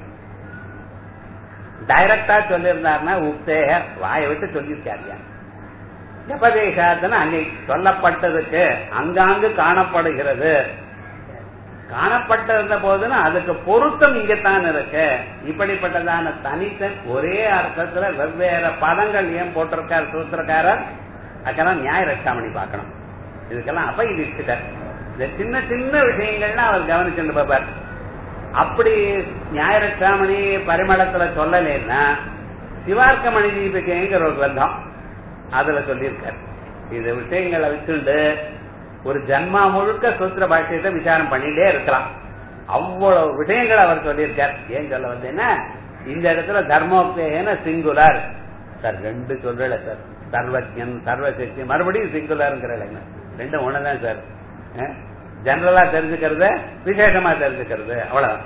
டைரக்டா சொல்லியிருந்தாருன்னா உக்தேக வாயை விட்டு சொல்லியிருக்காருயா உபதேசாத்தன அங்கே சொல்லப்பட்டதுக்கு அங்காங்கு காணப்படுகிறது காணப்பட்டிருந்த போதுன்னா அதுக்கு பொருத்தம் இங்கத்தான் இருக்கு இப்படிப்பட்டதான தனித்தன் ஒரே அர்த்தத்துல வெவ்வேறு பதங்கள் ஏன் போட்டிருக்கார் சூத்திரக்காரர் அதுக்கெல்லாம் நியாய ரட்சாமணி பார்க்கணும் இதுக்கெல்லாம் அப்ப இது இந்த சின்ன சின்ன விஷயங்கள்லாம் அவர் கவனிச்சுட்டு பார்ப்பார் அப்படி நியாய ரட்சாமணி பரிமளத்துல சொல்லலைன்னா சிவார்க்க மணி தீபிகைங்கிற ஒரு கிரந்தம் அதுல சொல்லியிருக்காரு இந்த விஷயங்களை வச்சுண்டு ஒரு ஜன்மா முழுக்க சூத்திர பாஷ்யத்தை விசாரம் பண்ணிட்டே இருக்கலாம் அவ்வளவு விஷயங்கள் அவர் சொல்லியிருக்கார் ஏன் சொல்ல வந்தேன்னா இந்த இடத்துல தர்மோக்தேன சிங்குலர் சார் ரெண்டு சொல்லல சார் சர்வஜன் சர்வசக்தி மறுபடியும் சிங்குலருங்கிற ரெண்டும் ஒண்ணுதான் சார் ஜெனரலா தெரிஞ்சுக்கிறது விசேஷமா தெரிஞ்சுக்கிறது அவ்வளவு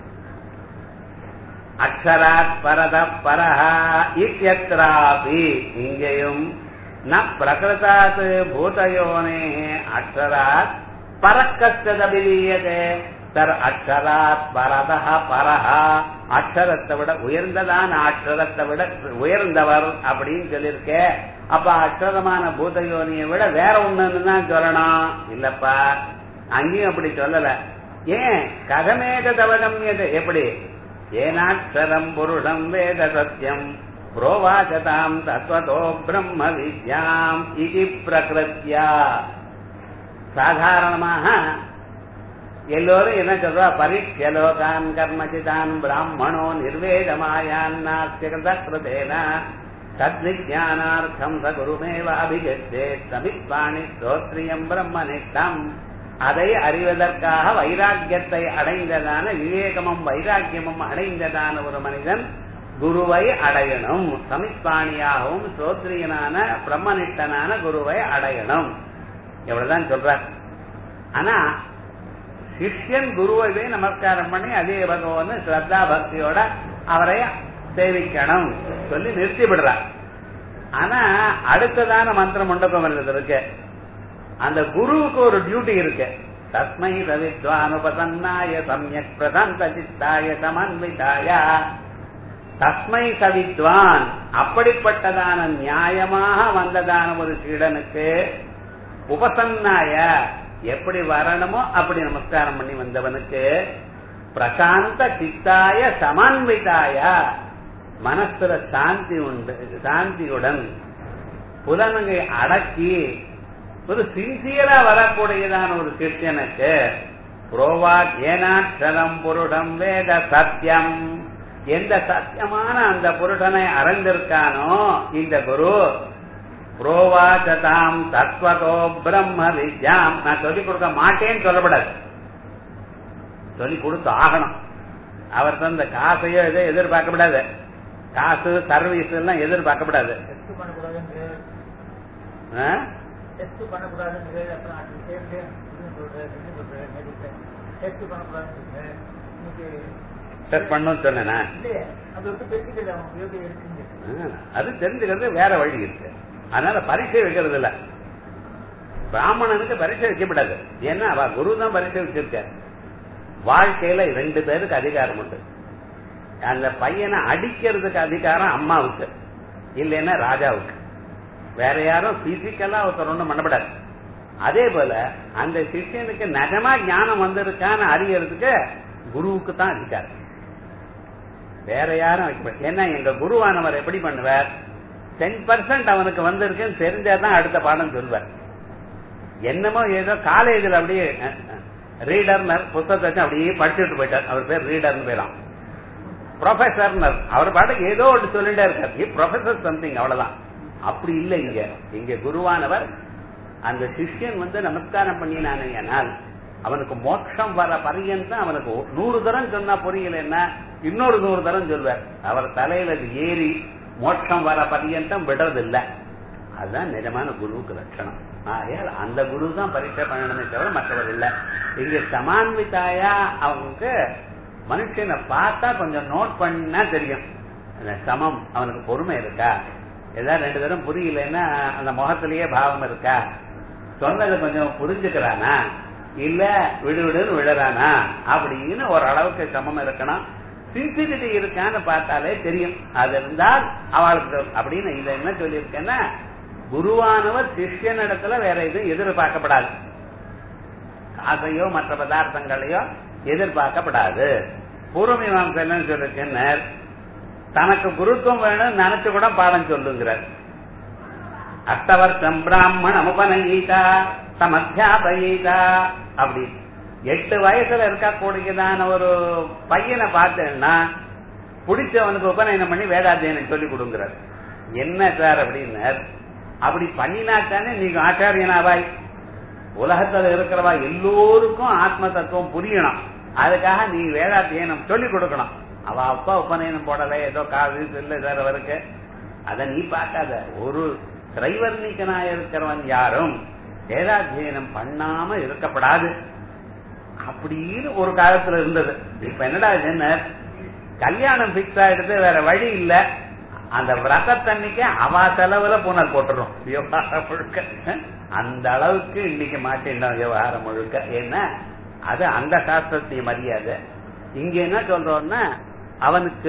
அக்ஷராத் பரத பரஹா இத்தியத்ராபி இங்கேயும் ந பிரகிருதாத் பூதயோனே அக்ஷராத் பரக்கத்ததபிதீயதே தர் அக்ஷராத் பரதா பரஹா அக்ஷரத்தை விட உயர்ந்ததான அக்ஷரத்தை விட உயர்ந்தவர் அப்படின்னு சொல்லியிருக்க அப்ப அக்ஷரமான பூதயோனியை விட வேற ஒண்ணுன்னு தான் சொல்லணும் இல்லப்பா அங்கேயும் அப்படி சொல்லல ஏன் கதமேத தவகம்யது எப்படி ஏனாட்சரம் புருஷம் வேத சத்தியம் புரோவாச்சதாம் தத்வதோ பிரம்ம வித்யாம் இது பிரகிருத்தியா சாதாரணமாக எல்லோரும் என்ன சொல்றா பரீட்ச லோகான் கர்மசிதான் பிராமணோ நிர்வேதமாயான் நாஸ்திகிருதேன தத்விஜானார்த்தம் ச குருமேவ அபிகத்தே சமிப்பாணி ஸ்ரோத்ரியம் பிரம்மனிஷ்டம் அதை அறிவதற்காக வைராக்கியத்தை அடைந்ததான விவேகமும் வைராக்கியமும் அடைந்ததான ஒரு மனிதன் குருவை அடையணும் சமிப்பாணியாகவும் சோத்ரியனான பிரம்மனிஷ்டனான குருவை அடையணும் எவ்வளவுதான் சொல்றார் ஆனா சிஷ்யன் குருவை நமஸ்காரம் பண்ணி அதே பகவான் ஸ்ரத்தா பக்தியோட அவரை சேவிக்கணும் சொல்லி நிறுத்தி விடுறார் ஆனா அடுத்ததான மந்திரம் மண்டபம் இருக்கு அந்த குருவுக்கு ஒரு டியூட்டி இருக்கு தஸ்மை ரவித்வானுபசன்னாய சமயக் பிரசாந்த சித்தாய சமன்விதாய தஸ்மை சவித்வான் அப்படிப்பட்டதான நியாயமாக வந்ததான ஒரு சீடனுக்கு உபசன்னாய எப்படி வரணுமோ அப்படி நமஸ்காரம் பண்ணி வந்தவனுக்கு பிரசாந்த சித்தாய சமன்விதாய மனசுல சாந்தி உண்டு சாந்தியுடன் புலனுங்கை அடக்கி ஒரு சின்சியரா வரக்கூடியதான ஒரு சிஷ்யனுக்கு புரோவாத் ஏனாட்சரம் புருடம் வேத சத்தியம் எந்த சத்தியமான அந்த புருடனை அறிந்திருக்கானோ இந்த குரு புரோவாச்சதாம் தத்வதோ பிரம்ம வித்யாம் நான் சொல்லிக் கொடுக்க மாட்டேன்னு சொல்லப்படாது சொல்லி கொடுத்து ஆகணும் அவர் தந்த காசையோ எதோ எதிர்பார்க்கப்படாது காசு சர்வீஸ் எல்லாம் எதிர்பார்க்கப்படாது டெஸ்ட் பண்ணக்கூடாதுன்னு ஆ? டெஸ்ட் பண்ணக்கூடாதுன்னு அப்புறம் அது சேர்ந்து இது சொல்றேன் இது சொல்றேன் மெடிசன் டெஸ்ட் பண்ணக்கூடாதுன்னு இன்னைக்கு டெஸ்ட் பண்ணணும்னு சொன்னேனா இல்லையே அது விட்டு தெரிஞ்சுக்கல அவங்க எப்படி இருக்குங்க ஆ, அது தெரிஞ்சுக்கிறது வேற வழி இருக்கு அதனால பரீட்சை வைக்கிறது இல்ல பிராமணனுக்கு பரீட்சை வைக்கப்படாது ஏன்னா அவ குரு தான் பரீட்சை வச்சிருக்க வாழ்க்கையில ரெண்டு பேருக்கு அதிகாரம் உண்டு அந்த பையனை அடிக்கிறதுக்கு அதிகாரம் அம்மாவுக்கு இல்லைன்னா ராஜாவுக்கு வேற யாரும் பிசிக்கலா ஒருத்தர் ஒண்ணும் பண்ணப்படாது அதே போல அந்த சிஷ்யனுக்கு நிஜமா ஞானம் வந்திருக்கான்னு அறியறதுக்கு குருவுக்கு தான் அதிகாரம் வேற யாரும் வைக்க ஏன்னா எங்க குருவானவர் எப்படி பண்ணுவார் டென் பர்சன்ட் அவனுக்கு வந்திருக்குன்னு தெரிஞ்சாதான் அடுத்த பாடம் சொல்வார் என்னமோ ஏதோ காலேஜில் அப்படியே ரீடர்னர் புத்தகத்தை வச்சு அப்படியே படிச்சுட்டு போயிட்டார் அவர் பேர் ரீடர்னு பேராம் ப்ரொஃபசர்னர் அவர் பாட்டுக்கு ஏதோ ஒன்று சொல்லிட்டே இருக்கார் ப்ரொஃபசர் சம்திங் அவ்வளவுதான் அப்படி இல்லை இங்க இங்க குருவானவர் அந்த சிஷ்யன் வந்து நமஸ்காரம் பண்ணினானேனால் அவனுக்கு மோட்சம் வர பரியந்தம் அவனுக்கு ஒரு நூறு தரம் சொன்னா புரியலன்னா இன்னொரு நூறு தரம் சொல்வார் அவர் தலையில அது ஏறி மோட்சம் வர பரியந்தம் விடுறதில்லை அதுதான் நிஜமான குருவுக்கு லட்சணம் ஆகையால் அந்த குரு தான் பரீட்சை பண்ணணுமே தவிர மற்றவர் இல்ல இங்க சமான்விதாயா அவங்களுக்கு மனுஷனை பார்த்தா கொஞ்சம் நோட் பண்ணா தெரியும் அந்த சமம் அவனுக்கு பொறுமை இருக்கா ஏதாவது ரெண்டு தரம் புரியலன்னா அந்த முகத்திலேயே பாவம் இருக்கா சொன்னதை கொஞ்சம் புரிஞ்சுக்கிறானா இல்ல விடு விடுன்னு விழுறானா அப்படின்னு ஒரு அளவுக்கு சமம் இருக்கணும் சின்சிரிட்டி இருக்கான்னு பார்த்தாலே தெரியும் அது இருந்தால் அவளுக்கு அப்படின்னு இதை என்ன சொல்லியிருக்கேன்னா குருவானவர் சிஷ்யனிடத்துல வேற எதுவும் எதிர்பார்க்கப்படாது காசையோ மற்ற பதார்த்தங்களையோ எதிர்பார்க்கப்படாது பூர்வமீமாம்சம் என்னன்னு சொல்லிருக்கேன்னு தனக்கு குருத்துவம் வேணும் நினைச்சு கூட பாடம் சொல்லுங்கிறார் அஷ்டவர்ஷம் பிராமணம் உபநயீதா சமத்தியாபயீதா அப்படி எட்டு வயசுல இருக்கக்கூடியதான ஒரு பையனை பார்த்தேன்னா பிடிச்சவனுக்கு உபநயனம் பண்ணி வேதாத்தியனம் சொல்லி கொடுங்கிறார் என்ன சார் அப்படின்னார் அப்படி பண்ணினாத்தானே நீங்க ஆச்சாரியனாவாய் உலகத்துல இருக்கிறவா எல்லோருக்கும் ஆத்ம தத்துவம் புரியணும் அதுக்காக நீ வேதாத்தியனம் சொல்லி கொடுக்கணும் அவ அப்பா உபநயனம் போடல ஏதோ காது இல்லை சார் அவருக்கு அத நீ பார்க்காத ஒரு திரைவர்ணிக்கனா இருக்கிறவன் யாரும் வேதாத்தியனம் பண்ணாம இருக்கப்படாது அப்படின்னு ஒரு காலத்துல இருந்தது இப்ப என்னடா என்ன கல்யாணம் பிக்ஸ் ஆயிடுது வேற வழி இல்ல அந்த விரதத்தன்னைக்கு அவ செலவுல புனர் போட்டுரும் விவகாரம் முழுக்க அந்த அளவுக்கு இன்னைக்கு மாட்டினோம் விவகாரம் முழுக்க ஏன்னா அது அந்த சாஸ்திரத்தின் மரியாதை இங்க என்ன சொல்றோம்னா அவனுக்கு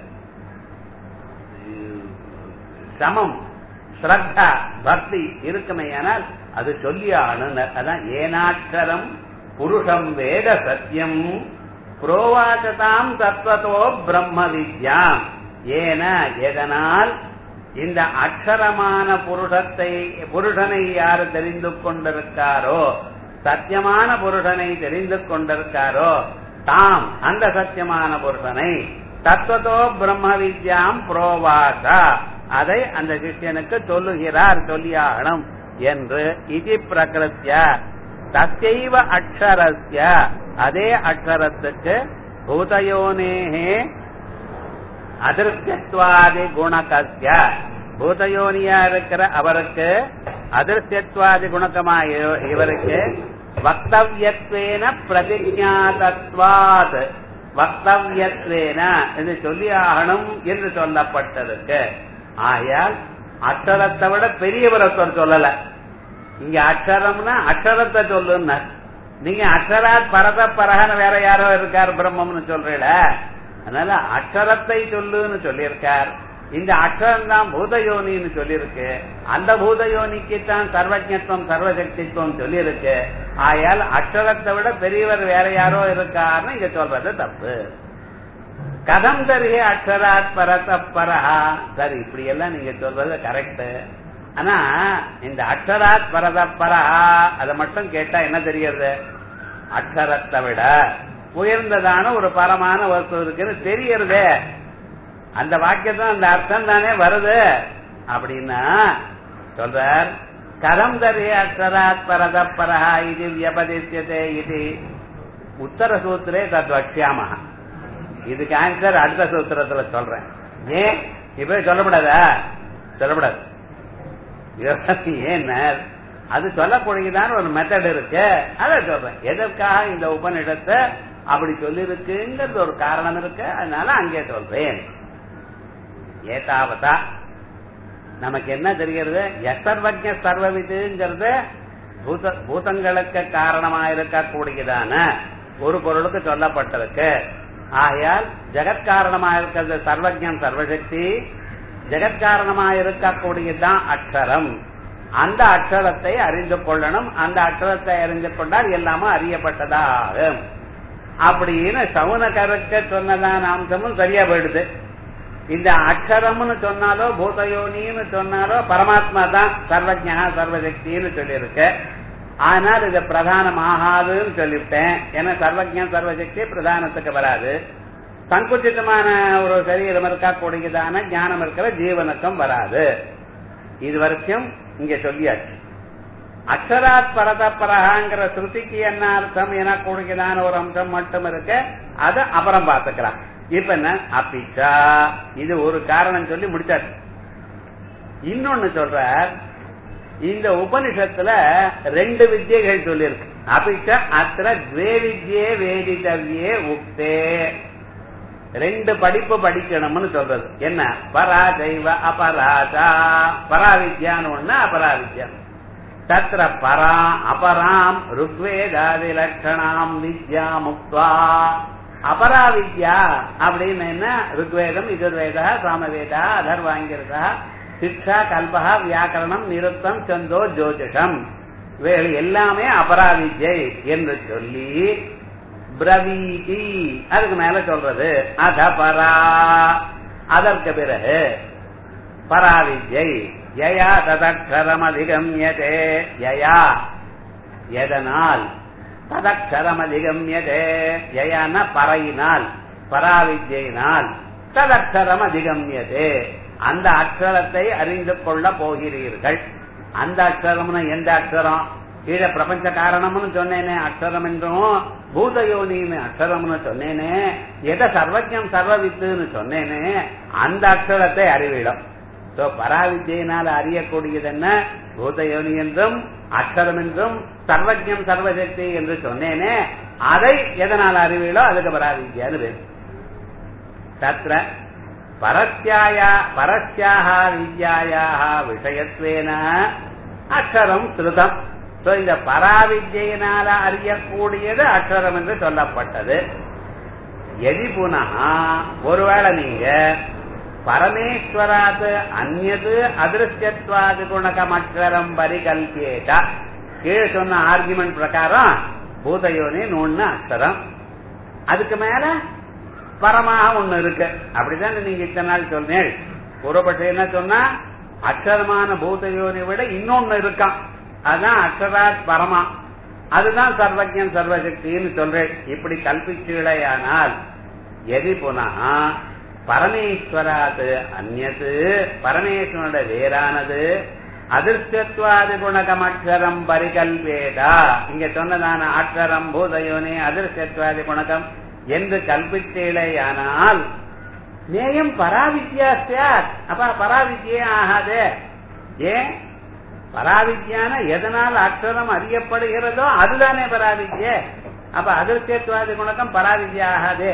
சமம் ஸ்ரத்தா பக்தி இருக்குமே ஆனால் அது சொல்லி ஆகணும் அதான் ஏனாட்சரம் புருஷம் வேத சத்தியம் புரோவாச்சதாம் தத்வத்தோ பிரம்ம வித்யாம் ஏன எதனால் இந்த அக்ஷரமான புருஷத்தை புருஷனை யார் தெரிந்து கொண்டிருக்காரோ சத்தியமான புருஷனை தெரிந்து கொண்டிருக்காரோ தாம் அந்த சத்தியமான புருஷனை தத்துவத்தோ பிரம்ம வித்யாம் புரோவாசா அதை அந்த சிஷ்யனுக்கு சொல்லுகிறார் சொல்லியாகணும் என்று இது பிரகிருத்திய தத்தைவ அக்ஷரஸ்ய அதே அக்ஷரத்துக்கு பூதயோனேகே அதிருஷ்யத்வாதி குணகஸ்ய பூதயோனியா இருக்கிற அவருக்கு அதிருஷ்யத்வாதி குணக்கமாய இவருக்கு வக்தவியத்வேன பிரதிஜாதத்வாத் வக்தவியத்வேன என்று சொல்லி ஆகணும் என்று சொல்லப்பட்டிருக்கு ஆயால் அக்ஷரத்தை விட பெரியவர் ஒருத்தர் சொல்லல இங்க அக்ஷரம்னா அக்ஷரத்தை சொல்லுன்னு நீங்க அக்ஷராத் பரத பரகன வேற யாரோ இருக்கார் பிரம்மம்னு சொல்றீல அதனால அக்ஷரத்தை சொல்லுன்னு சொல்லியிருக்கார் இந்த அக்ஷரம் தான் பூதயோனின்னு சொல்லியிருக்கு அந்த பூதயோனிக்கு தான் சர்வஜத்துவம் சர்வசக்தித்துவம் சொல்லியிருக்கு ஆயால் அக்ஷரத்தை விட பெரியவர் வேற யாரோ இருக்காருன்னு இங்க சொல்றது தப்பு கதம் தருகே அக்ஷராத் பரத பரஹா சார் இப்படி எல்லாம் நீங்க சொல்றது கரெக்ட் ஆனா இந்த அக்ஷராத் பரத பரஹா அதை மட்டும் கேட்டா என்ன தெரியுது அக்ஷரத்தை விட உயர்ந்ததான ஒரு பரமான வஸ்து இருக்குன்னு தெரியறதே அந்த வாக்கியத்தான் அந்த அர்த்தம் தானே வருது அப்படின்னா சொல்றார் கதம் தருகே அக்ஷராத் பரத பரஹா இது வியபதிசியதே இது உத்தர சூத்திரே தத் வக்ஷாமஹா இதுக்கு ஆன்சர் அடுத்த சூத்திரத்துல சொல்றேன் ஏன் இப்ப சொல்லப்படாதா சொல்லப்படாது ஏன் அது சொல்லக்கூடியதான ஒரு மெத்தட் இருக்கு அதை சொல்றேன் எதற்காக இந்த உபநிடத்தை அப்படி சொல்லிருக்குங்கிறது ஒரு காரணம் இருக்கு அதனால அங்கே சொல்றேன் ஏதாவதா நமக்கு என்ன தெரிகிறது எசர்வஜ சர்வவிதுங்கிறது பூத பூதங்களுக்கு காரணமா இருக்கக்கூடியதான ஒரு பொருளுக்கு சொல்லப்பட்டிருக்கு ஆகையால் ஜெகத்காரணமா இருக்கிறது சர்வஜம் சர்வசக்தி ஜெகத்காரணமா இருக்கக்கூடியதுதான் அக்ஷரம் அந்த அக்ஷரத்தை அறிந்து கொள்ளணும் அந்த அக்ஷரத்தை அறிந்து கொண்டால் எல்லாமும் அறியப்பட்டதாகும் அப்படின்னு சவுனகருக்கு சொன்னதான அம்சமும் சரியா போயிடுது இந்த அக்ஷரம்னு சொன்னாலோ பூதயோனின்னு சொன்னாலோ பரமாத்மா தான் சர்வஜா சர்வசக்தின்னு சொல்லியிருக்கு ஆனால் இது பிரதானம் ஆகாதுன்னு சொல்லிவிட்டேன் ஏன்னா சர்வஜம் சர்வசக்தி பிரதானத்துக்கு வராது சங்குச்சிதமான ஒரு சரீரம் இருக்கக்கூடியதான ஞானம் இருக்கிற ஜீவனுக்கும் வராது இது வரைக்கும் இங்க சொல்லியாச்சு அக்ஷராத் பரதப்பரகாங்கிற ஸ்ருதிக்கு என்ன அர்த்தம் எனக்கூடியதான ஒரு அம்சம் மட்டும் இருக்கு அதை அப்புறம் பார்த்துக்கலாம் இப்ப என்ன அப்பிச்சா இது ஒரு காரணம் சொல்லி முடிச்சாச்சு இன்னொன்னு சொல்ற இந்த உபனிஷத்துல ரெண்டு வித்தியைகள் சொல்லியிருக்கு அபிச்ச அத்திர துவே வித்யே வேதித்தவ்யே உக்தே ரெண்டு படிப்பு படிக்கணும்னு சொல்றது என்ன பராஜைவ அபராஜா பராவித்யான்னு ஒண்ணு அபராவித்யான் தத்திர பரா அபராம் ருக்வேதாதி லட்சணாம் வித்யா முக்வா அபராவித்யா அப்படின்னு என்ன ருக்வேதம் எதிர்வேதா சாமவேதா அதர்வாங்கிருதா சிக்ஷா கல்பகா வியாக்கரணம் நிருத்தம் சந்தோ ஜோதிஷம் இவைகள் எல்லாமே அபராவித்யை என்று சொல்லி பிரவீதி அதுக்கு மேல சொல்றது அத பரா அதற்கு பிறகு பராவித்யை யயா ததக்ஷரம் அதிகம்யதே யயா எதனால் ததக்ஷரம் அதிகம்யதே யயான பறையினால் பராவித்யினால் ததக்ஷரம் அதிகம்யதே அந்த அக்ஷரத்தை அறிந்து கொள்ள போகிறீர்கள் அந்த அக்ஷரம்னு எந்த அக்ஷரம் கீழே பிரபஞ்ச காரணம்னு சொன்னேனே அக்ஷரம் என்றும் பூதயோனின்னு அக்ஷரம்னு சொன்னேனே எதை சர்வஜம் சர்வவித்துன்னு சொன்னேனே அந்த அக்ஷரத்தை அறிவிடும் சோ பராவித்யினால் அறியக்கூடியது என்ன பூதயோனி என்றும் அக்ஷரம் என்றும் சர்வஜம் சர்வசக்தி என்று சொன்னேனே அதை எதனால் அறிவீளோ அதுக்கு பராவித்யான்னு பேர் தத்ர பரஸ்யாயா பரஸ்யாக வித்யாயாக விஷயத்வேன அக்ஷரம் ஸ்ருதம் சோ இந்த பராவித்யினால அறியக்கூடியது அக்ஷரம் என்று சொல்லப்பட்டது எதி புனகா ஒருவேளை நீங்க பரமேஸ்வராத் அந்நது அதிருஷ்யத்வாது குணகம் அக்ஷரம் பரிகல்பியேட்டா கீழே சொன்ன ஆர்குமெண்ட் பிரகாரம் பூதயோனின் ஒண்ணு அக்ஷரம் அதுக்கு மேல பரமாக ஒண்ணு இருக்கு அப்படிதான் நீங்க இத்தனை நாள் சொன்னேன் பூர்வப்பட்ட என்ன சொன்னா அக்ஷரமான பூதயோனை விட இன்னொன்னு இருக்கான் அதுதான் அக்ஷராத் பரமா அதுதான் சர்வஜன் சர்வசக்தின்னு சொல்றேன் இப்படி கல்பிச்சுடையானால் எதி புனகா பரமேஸ்வராத் அந்நது பரமேஸ்வரனுடைய வேறானது அதிர்ஷ்டத்வாதி குணகம் அக்ஷரம் பரிகல்பேதா இங்க சொன்னதான அக்ஷரம் பூதயோனே அதிர்ஷ்டத்வாதி குணகம் என்று கல்பித்தேடையானால் நேயம் பராவித்யா சாத் அப்ப பராவித்யே ஆகாதே ஏன் பராவித்யான எதனால் அக்ஷரம் அறியப்படுகிறதோ அதுதானே பராவித்யே அப்ப அதிர்ஷ்டத்வாதி குணக்கம் பராவித்யா ஆகாதே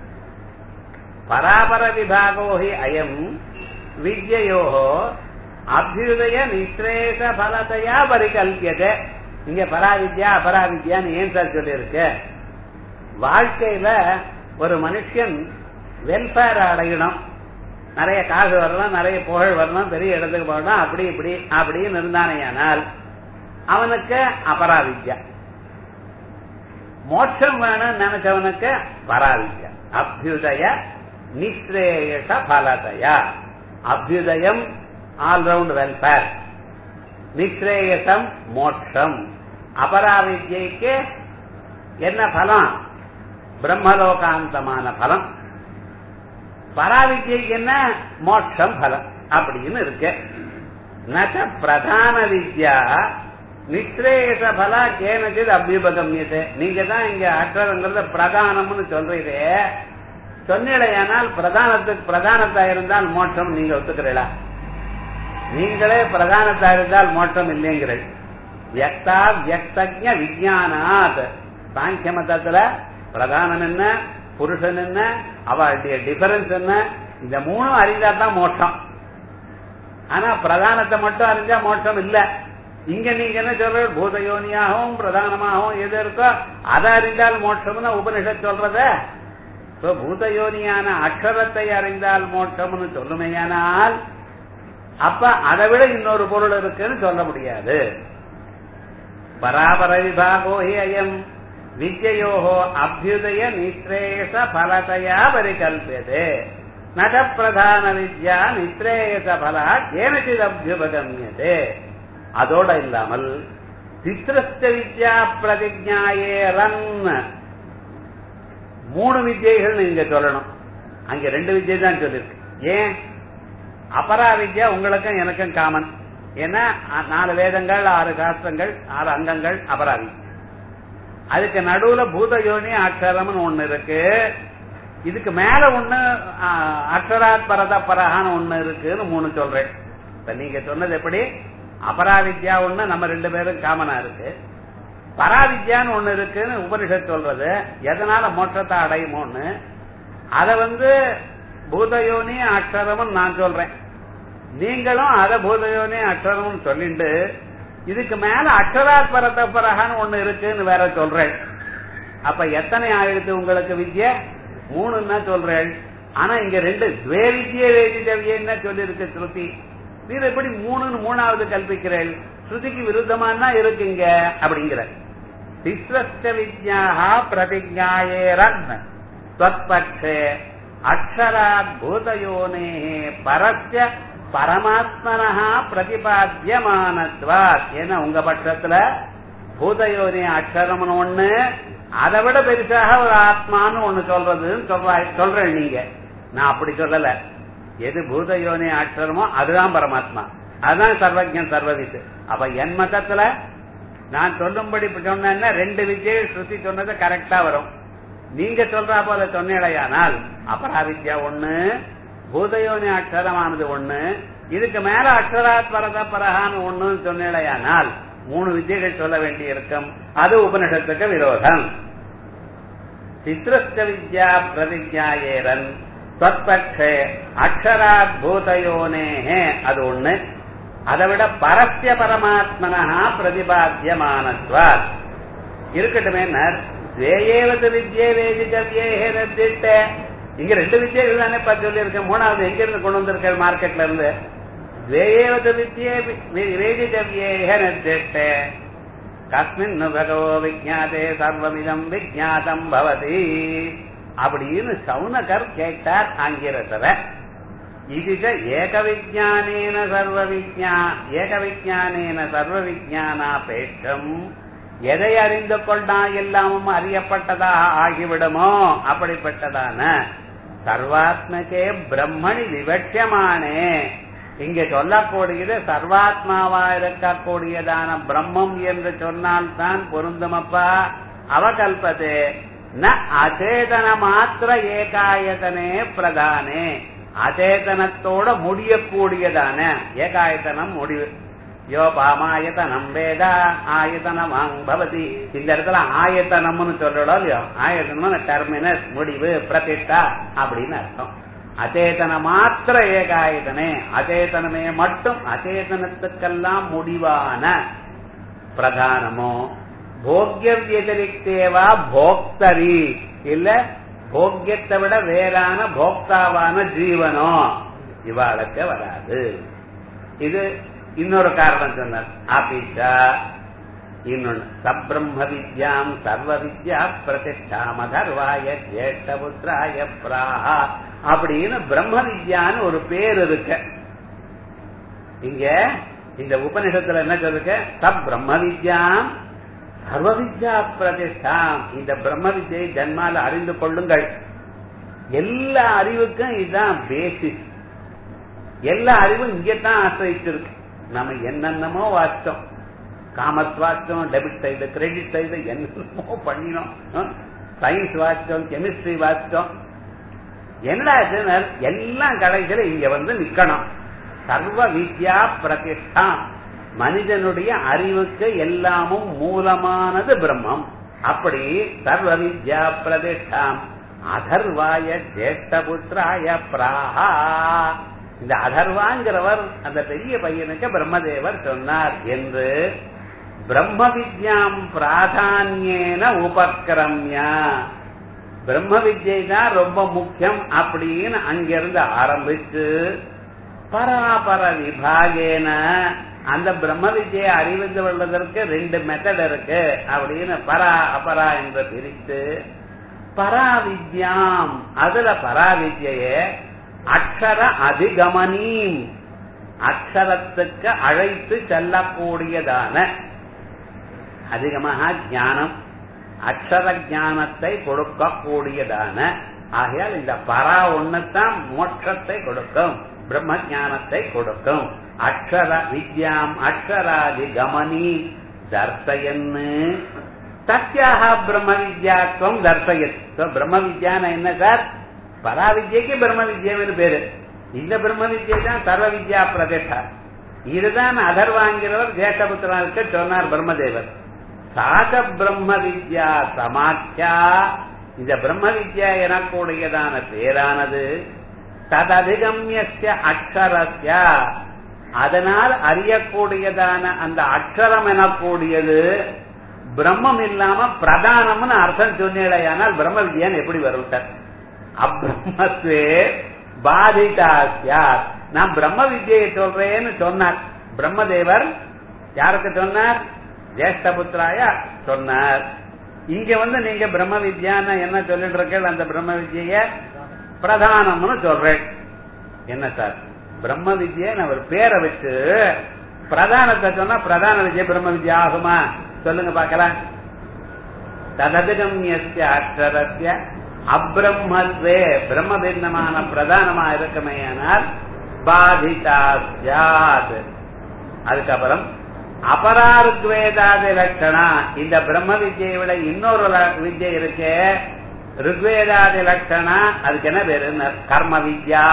பராபர விபாகோ ஹி அயம் வித்யோ அபியுதய நிஸ்ரேஷ பலதையா பரிகல்பியதே இங்க பராவித்யா அபராவித்யான்னு ஏன் சார் சொல்லியிருக்கு வாழ்க்கையில ஒரு மனுஷன் வெல்ஃபேர் அடையணும் நிறைய காசு வரணும் நிறைய புகழ் வரணும் பெரிய இடத்துக்கு போகணும் அப்படி இப்படி அப்படின்னு இருந்தானேயானால் அவனுக்கு அபராவித்யா மோட்சம் வேணும்னு நினைச்சவனுக்கு பராவித்யா அபியுதய நிஸ்ரேயச பலதயா அபியுதயம் ஆல்ரவுண்ட் வெல்ஃபேர் நிஸ்ரேயசம் மோட்சம் அபராவித்யைக்கு என்ன பலம் பிரம்மலோகாந்தமான பலம் பராவித்யைக்கு என்ன மோட்சம் பலம் அப்படின்னு இருக்கு நச்ச பிரதான வித்யா நிஸ்ரேயச பலா கேனச்சித் அபியுபகமியத்தை நீங்க தான் இங்க அக்ஷரங்கிறத பிரதானம்னு சொல்றீரே சொன்னிடையானால் பிரதானத்துக்கு பிரதானத்தா இருந்தால் மோட்சம் நீங்க ஒத்துக்கிறீங்களா நீங்களே பிரதானத்தா இருந்தால் மோட்சம் இல்லைங்கிறீர்கள் வியக்தா வியக்தஜ விஜயானாத் சாங்கிய மதத்துல பிரதானம் என்ன புருஷன் என்ன அவளுடைய டிஃபரன்ஸ் என்ன இந்த மூணும் அறிந்தா தான் மோட்சம் ஆனா பிரதானத்தை மட்டும் அறிஞ்சா மோட்சம் இல்ல இங்க நீங்க என்ன சொல்ற பூதயோனியாகவும் பிரதானமாகவும் எது இருக்கோ அதை அறிந்தால் மோட்சம்னு உபனிஷத் சொல்றத பூதயோனியான அக்ஷரத்தை அறிந்தால் மோட்சம்னு சொல்லுமையானால் அப்ப அதை விட இன்னொரு பொருள் இருக்குன்னு சொல்ல முடியாது பராபர விபாகோ ஹி அயம் வித்யோஹோ அபியுதய நிஸ்ரேயச பலதையா பரிகல்பியதே நட பிரதான வித்யா நிஸ்ரேயச பலா கேனச்சித் அபியுபகமியதே அதோட இல்லாமல் சித்திரஸ்த வித்யா பிரதிஜாயே ரன் மூணு வித்யைகள் நீங்க சொல்லணும் அங்க ரெண்டு வித்யை தான் சொல்லிருக்கு ஏன் அபரா வித்யா உங்களுக்கும் எனக்கும் காமன் ஏன்னா நாலு வேதங்கள் ஆறு சாஸ்திரங்கள் ஆறு அங்கங்கள் அபராவி அதுக்கு நடுவுல பூத யோனி அக்ஷரம்னு ஒண்ணு இருக்கு இதுக்கு மேல ஒண்ணு அக்ஷராத் பரத பரகான்னு ஒண்ணு இருக்குன்னு மூணு சொல்றேன் இப்ப நீங்க சொன்னது எப்படி அபராவித்யா ஒண்ணு நம்ம ரெண்டு பேரும் காமனா இருக்கு பராவித்யான்னு ஒண்ணு இருக்குன்னு உபனிஷத் சொல்றது எதனால மோட்சத்தை அடையுமோன்னு அத வந்து பூதயோனி அக்ஷரம்னு நான் சொல்றேன் நீங்களும் அத பூதயோனி அக்ஷரம்னு சொல்லிட்டு இதுக்கு மேல அக்ஷராத் பரத பரகான்னு ஒண்ணு இருக்குன்னு வேற சொல்றேன் அப்ப எத்தனை ஆயிடுத்து உங்களுக்கு வித்ய மூணுன்னா சொல்றேன் ஆனா இங்க ரெண்டு துவே வித்ய வேதிதவியன்னு சொல்லி இருக்கு ஸ்ருதி நீர் எப்படி மூணுன்னு மூணாவது கல்பிக்கிறேன் ஸ்ருதிக்கு விருத்தமானா இருக்குங்க அப்படிங்கிற திஸ்ரஸ்ட வித்யாக பிரதிஜாயேரன் त्वत्पक्षे अक्षरात् भूतयोनेः परस्य பரமாத்மனஹ பிரதிபாத்தியமானத்வாத் ஏன்னா உங்க பட்சத்துல பூதயோனி அக்ஷரம்னு ஒண்ணு அதை விட பெருசாக ஒரு ஆத்மான்னு ஒண்ணு சொல்றதுன்னு சொல்ற சொல்றேன் நீங்க நான் அப்படி சொல்லல எது பூதயோனி அக்ஷரமோ அதுதான் பரமாத்மா அதுதான் சர்வஜன் சர்வவித்து அப்ப என் மதத்துல நான் சொல்லும்படி சொன்னேன்னா ரெண்டு விஜய ஸ்ருதி சொன்னது கரெக்டா வரும் நீங்க சொல்றா போல சொன்னீடையானால் அபராவித்யா ஒண்ணு பூதயோனி அக்ஷரமானது ஒண்ணு இதுக்கு மேல அக்ஷராத் பரத பரகான்னு ஒண்ணு சொன்னீடையானால் மூணு வித்தியைகள் சொல்ல வேண்டி இருக்கும் அது உபனிஷத்துக்கு விரோதம் சித்திரஸ்ட வித்யா பிரதிஜாயேரன் தொற்பட்சே அக்ஷராத் பூதயோனேஹே அது ஒண்ணு அதை விட பரஸ்ய பரமாத்மனா பிரதிபாத்தியமானத்வாத் இருக்கட்டுமே துவேயேவது வித்யே வேதிதவ்யே நிர்திஷ்ட இங்க ரெண்டு வித்தியைகள் தானே இப்ப சொல்லி இருக்கேன் மூணாவது எங்க இருந்து கொண்டு வந்திருக்க மார்க்கெட்ல இருந்து துவேயேவது வித்யே வேதிதவ்யே நிர்திஷ்ட கஸ்மின் பகவோ விஜாதே சர்வமிதம் விஜாதம் பவதி அப்படின்னு சவுனகர் கேட்டார் ஆங்கிரசர இதுக ஏக விஜானேன சர்வ விஜா ஏக விஜானேன சர்வ விஜானாபேட்சம் எதை அறிந்து கொண்டா எல்லாமும் அறியப்பட்டதாக ஆகிவிடுமோ அப்படிப்பட்டதான சர்வாத்மகே பிரம்மணி விவட்சமானே இங்க சொல்லக்கூடியது சர்வாத்மாவா இருக்கக்கூடியதான பிரம்மம் என்று சொன்னால் தான் பொருந்துமப்பா அவகல்பதே ந அச்சேதன மாத்திர ஏகாயதனே பிரதானே அச்சேதனத்தோட முடியக்கூடியதான ஏகாயத்தனம் முடிவு யோ பாமாயத்தனம் வேதா ஆயத்தனம் பவதி இந்த இடத்துல ஆயத்தனம்னு சொல்றோம் இல்லையோ ஆயத்தனம் டெர்மினஸ் முடிவு பிரதிஷ்டா அப்படின்னு அர்த்தம் அச்சேதன மாத்திர ஏகாயத்தனே அச்சேதனமே மட்டும் அச்சேதனத்துக்கெல்லாம் முடிவான பிரதானமோ போக்கிய வியதிரிக்தேவா போக்தரி இல்ல போக்கியத்தை விட வேறான போக்தாவான ஜீவனோ இவாளுக்கு வராது இது இன்னொரு காரணம் சொன்னார் ஆபிச்சா இன்னொன்னு சப்ரம்ம வித்யாம் சர்வ வித்யா பிரதிஷ்டாம தர்வாய ஜேஷ்டபுத்ராய பிராஹா அப்படின்னு பிரம்ம வித்யான்னு ஒரு பேர் இருக்கு இங்க இந்த உபநிஷத்துல என்ன சொல்லுங்க சப் பிரம்ம வித்யாம் சர்வ வித்யா பிரதிஷ்டாம் இந்த பிரம்ம வித்யை ஜன்மால அறிந்து கொள்ளுங்கள் எல்லா அறிவுக்கும் இதுதான் பேசிஸ் எல்லா அறிவும் இங்கதான் ஆசிரியிச்சிருக்கு நம்ம என்னென்னமோ வாசிச்சோம் காமர்ஸ் வாசிச்சோம் டெபிட் சைடு கிரெடிட் சைடு என்னென்னமோ பண்ணினோம் சயின்ஸ் வாசிச்சோம் கெமிஸ்ட்ரி வாசிச்சோம் என்னடா இதுன்னு எல்லாம் கடைசியில இங்க வந்து நிக்கணும் சர்வ வித்யா பிரதிஷ்டா மனிதனுடைய அறிவுக்கு எல்லாமும் மூலமானது பிரம்மம் அப்படி சர்வ வித்யா பிரதிஷ்டாம் அதர்வாய ஜேஷ்டபுத்திராய பிராஹா இந்த அதர்வாங்கிறவர் அந்த பெரிய பையனுக்கு பிரம்மதேவர் சொன்னார் என்று பிரம்ம வித்யாம் பிராதான்யேன உபக்கிரம்யா பிரம்ம வித்யை தான் ரொம்ப முக்கியம் அப்படின்னு அங்கிருந்து ஆரம்பிச்சு பராபர விபாகேன அந்த பிரம்ம வித்யை அறிவிந்து கொள்வதற்கு ரெண்டு மெத்தட் இருக்கு அப்படின்னு பரா அபரா என்று பிரித்து பராவித்யாம் அதுல பராவித்யே அக்ஷர அதிகமனீம் அக்ஷரத்துக்கு அழைத்து செல்லக்கூடியதான அதிகமாக ஞானம் அக்ஷர ஞானத்தை கொடுக்கக்கூடியதான ஆகையால் இந்த பரா ஒண்ணுதான் மோட்சத்தை கொடுக்கும் பிரம்ம ஞானத்தை கொடுக்கும் அக்ஷர வித்யாம் அக்ஷராதி கமனி தர்சயன்னு சத்யாக பிரம்ம வித்யாத்வம் தர்சயத் பிரம்ம வித்யான என்ன சார் பராவித்யக்கு பிரம்ம வித்யம்னு பேரு இந்த பிரம்ம வித்யை தான் சர்வ வித்யா பிரதிஷ்டா இதுதான் அதர்வாங்கிறவர் ஜேஷ்டபுத்திரனுக்கு சொன்னார் பிரம்மதேவர் சாக பிரம்ம வித்யா சமாக்கியா இந்த பிரம்ம வித்யா எனக்கூடியதான பேரானது தததிகமிய அக்ஷரஸ்ய அதனால் அறியக்கூடியதான அந்த அக்ஷரம் எனக்கூடியது பிரம்மம் இல்லாம பிரதானம்னு அர்த்தம் சொன்னேடையானால் பிரம்ம வித்யான் எப்படி வரும் சார் அப்பிரம்மத்வே பாதிதாசியார் நான் பிரம்ம வித்யை சொல்றேன்னு சொன்னார் பிரம்மதேவர் யாருக்கு சொன்னார் ஜேஷ்டபுத்திராய சொன்னார் இங்க வந்து நீங்க பிரம்ம வித்யான்னு என்ன சொல்லிட்டு இருக்கீங்க அந்த பிரம்ம வித்ய பிரதானம்னு சொல்றேன் என்ன சார் பிரம்ம வித்யன்னு அவர் பேரை வச்சு பிரதானத்தை சொன்னா பிரதான வித்யா பிரம்ம வித்யா ஆகுமா சொல்லுங்க பாக்கலாம் தததிகமியஸ்ய அக்ஷரஸ்ய அப்பிரம்மத்வே பிரம்ம பின்னமான பிரதானமா இருக்குமேயானால் பாதிதாஸ்யாத் அதுக்கப்புறம் அபராருக்வேதாதி லட்சணா இந்த பிரம்ம வித்யை விட இன்னொரு வித்யை இருக்கு ருக்வேதாதி லட்சணா அதுக்கு என்ன பேரு கர்ம வித்யா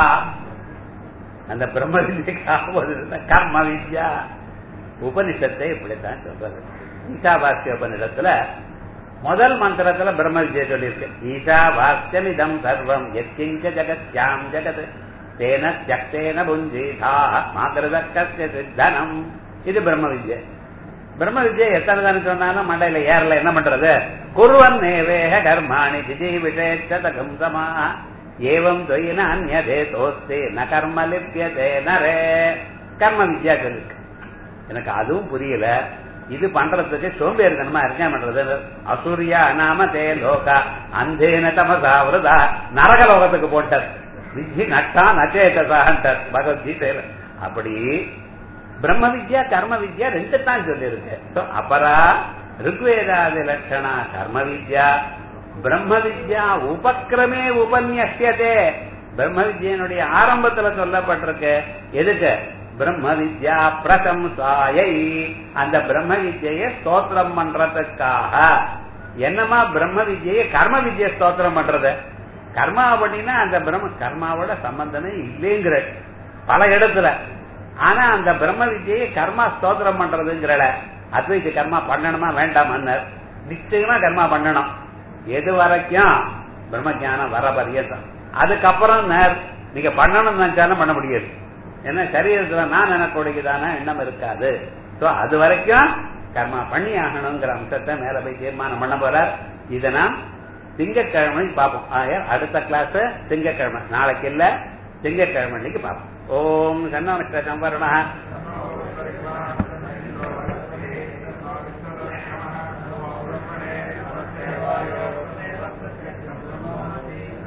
அந்த பிரம்ம வித்யைக்கு கர்ம வித்யா உபனிஷத்தை இப்படித்தான் சொல்றது ஈசாபாஸ்ய உபனிஷத்துல முதல் மந்திரத்துல பிரம்ம வித்யை சொல்லியிருக்கு ஈஷா வாஸ்யமிதம் சர்வம் எத்கிஞ்ச ஜகத்யாம் ஜகத் தேன தியக்தேன புஞ்சீதா மாதிரதக்கஸ்ய சித்தனம் இது பிரம்ம வித்யை பிரம்ம வித்யை எத்தனை தானே சொன்னாலும் மண்டையில ஏறல என்ன பண்றது குருவன் நேவேக கர்மாணி விஜய் விஷேச்சதகம் சமா ஏவம் தொயின அந்நதே தோஸ்தே ந கர்ம லிப்பியதே நரே கர்ம வித்யா சொல்லிருக்கு எனக்கு அதுவும் புரியல இது பண்றதுக்கு சோம்பேறித்தனமா இருக்கேன் பண்றது அசூரியா நாம தே லோகா அந்தேன தமசா விரதா நரக லோகத்துக்கு போட்டார் விஜி நட்டா நச்சேதான்ட்டார் பகவத்கீதையில அப்படி பிரம்ம வித்யா கர்ம வித்யா ரெண்டு தான் சொல்லியிருக்கு அபரா ருக்வேதாதி லட்சணா கர்ம வித்யா பிரம்ம வித்யா உபக்கிரமே உபன்யசியதே பிரம்ம வித்யனுடைய ஆரம்பத்துல சொல்லப்பட்டிருக்கு எதுக்கு பிரம்ம வித்யா பிரசம்சாயை அந்த பிரம்ம வித்யை ஸ்தோத்திரம் பண்றதுக்காக என்னமா பிரம்ம வித்யை கர்ம வித்யை ஸ்தோத்திரம் பண்றது கர்மா அப்படின்னா அந்த பிரம்ம கர்மாவோட சம்பந்தமே இல்லைங்கிற பல இடத்துல ஆனா அந்த பிரம்ம வித்யை கர்மா ஸ்தோத்திரம் பண்றதுங்கிறல அத்வைத்த கர்மா பண்ணணுமா வேண்டாம் நிச்சயமா கர்மா பண்ணணும் எது வரைக்கும் பிரம்ம ஜானம் வர பரியந்தம் அதுக்கப்புறம் நீங்க பண்ணணும்னு நினைச்சாலும் பண்ண முடியாது ஏன்னா சரீரத்துல நான் எனக்கூடியதான எண்ணம் இருக்காது சோ அது வரைக்கும் கர்மா பண்ணி ஆகணுங்கிற அம்சத்தை மேல போய் தீர்மானம் பண்ண போற இதை நாம் திங்கக்கிழமை பார்ப்போம் ஆக அடுத்த கிளாஸ் திங்கக்கிழமை நாளைக்கு இல்ல திங்கக்கிழமை அன்னைக்கு பார்ப்போம் ஓம் சன்னவனுக்கு சம்பரணா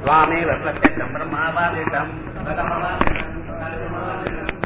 சுவாமேவ பிரத்யக்ஷம் பிரம்மாவாதிதம்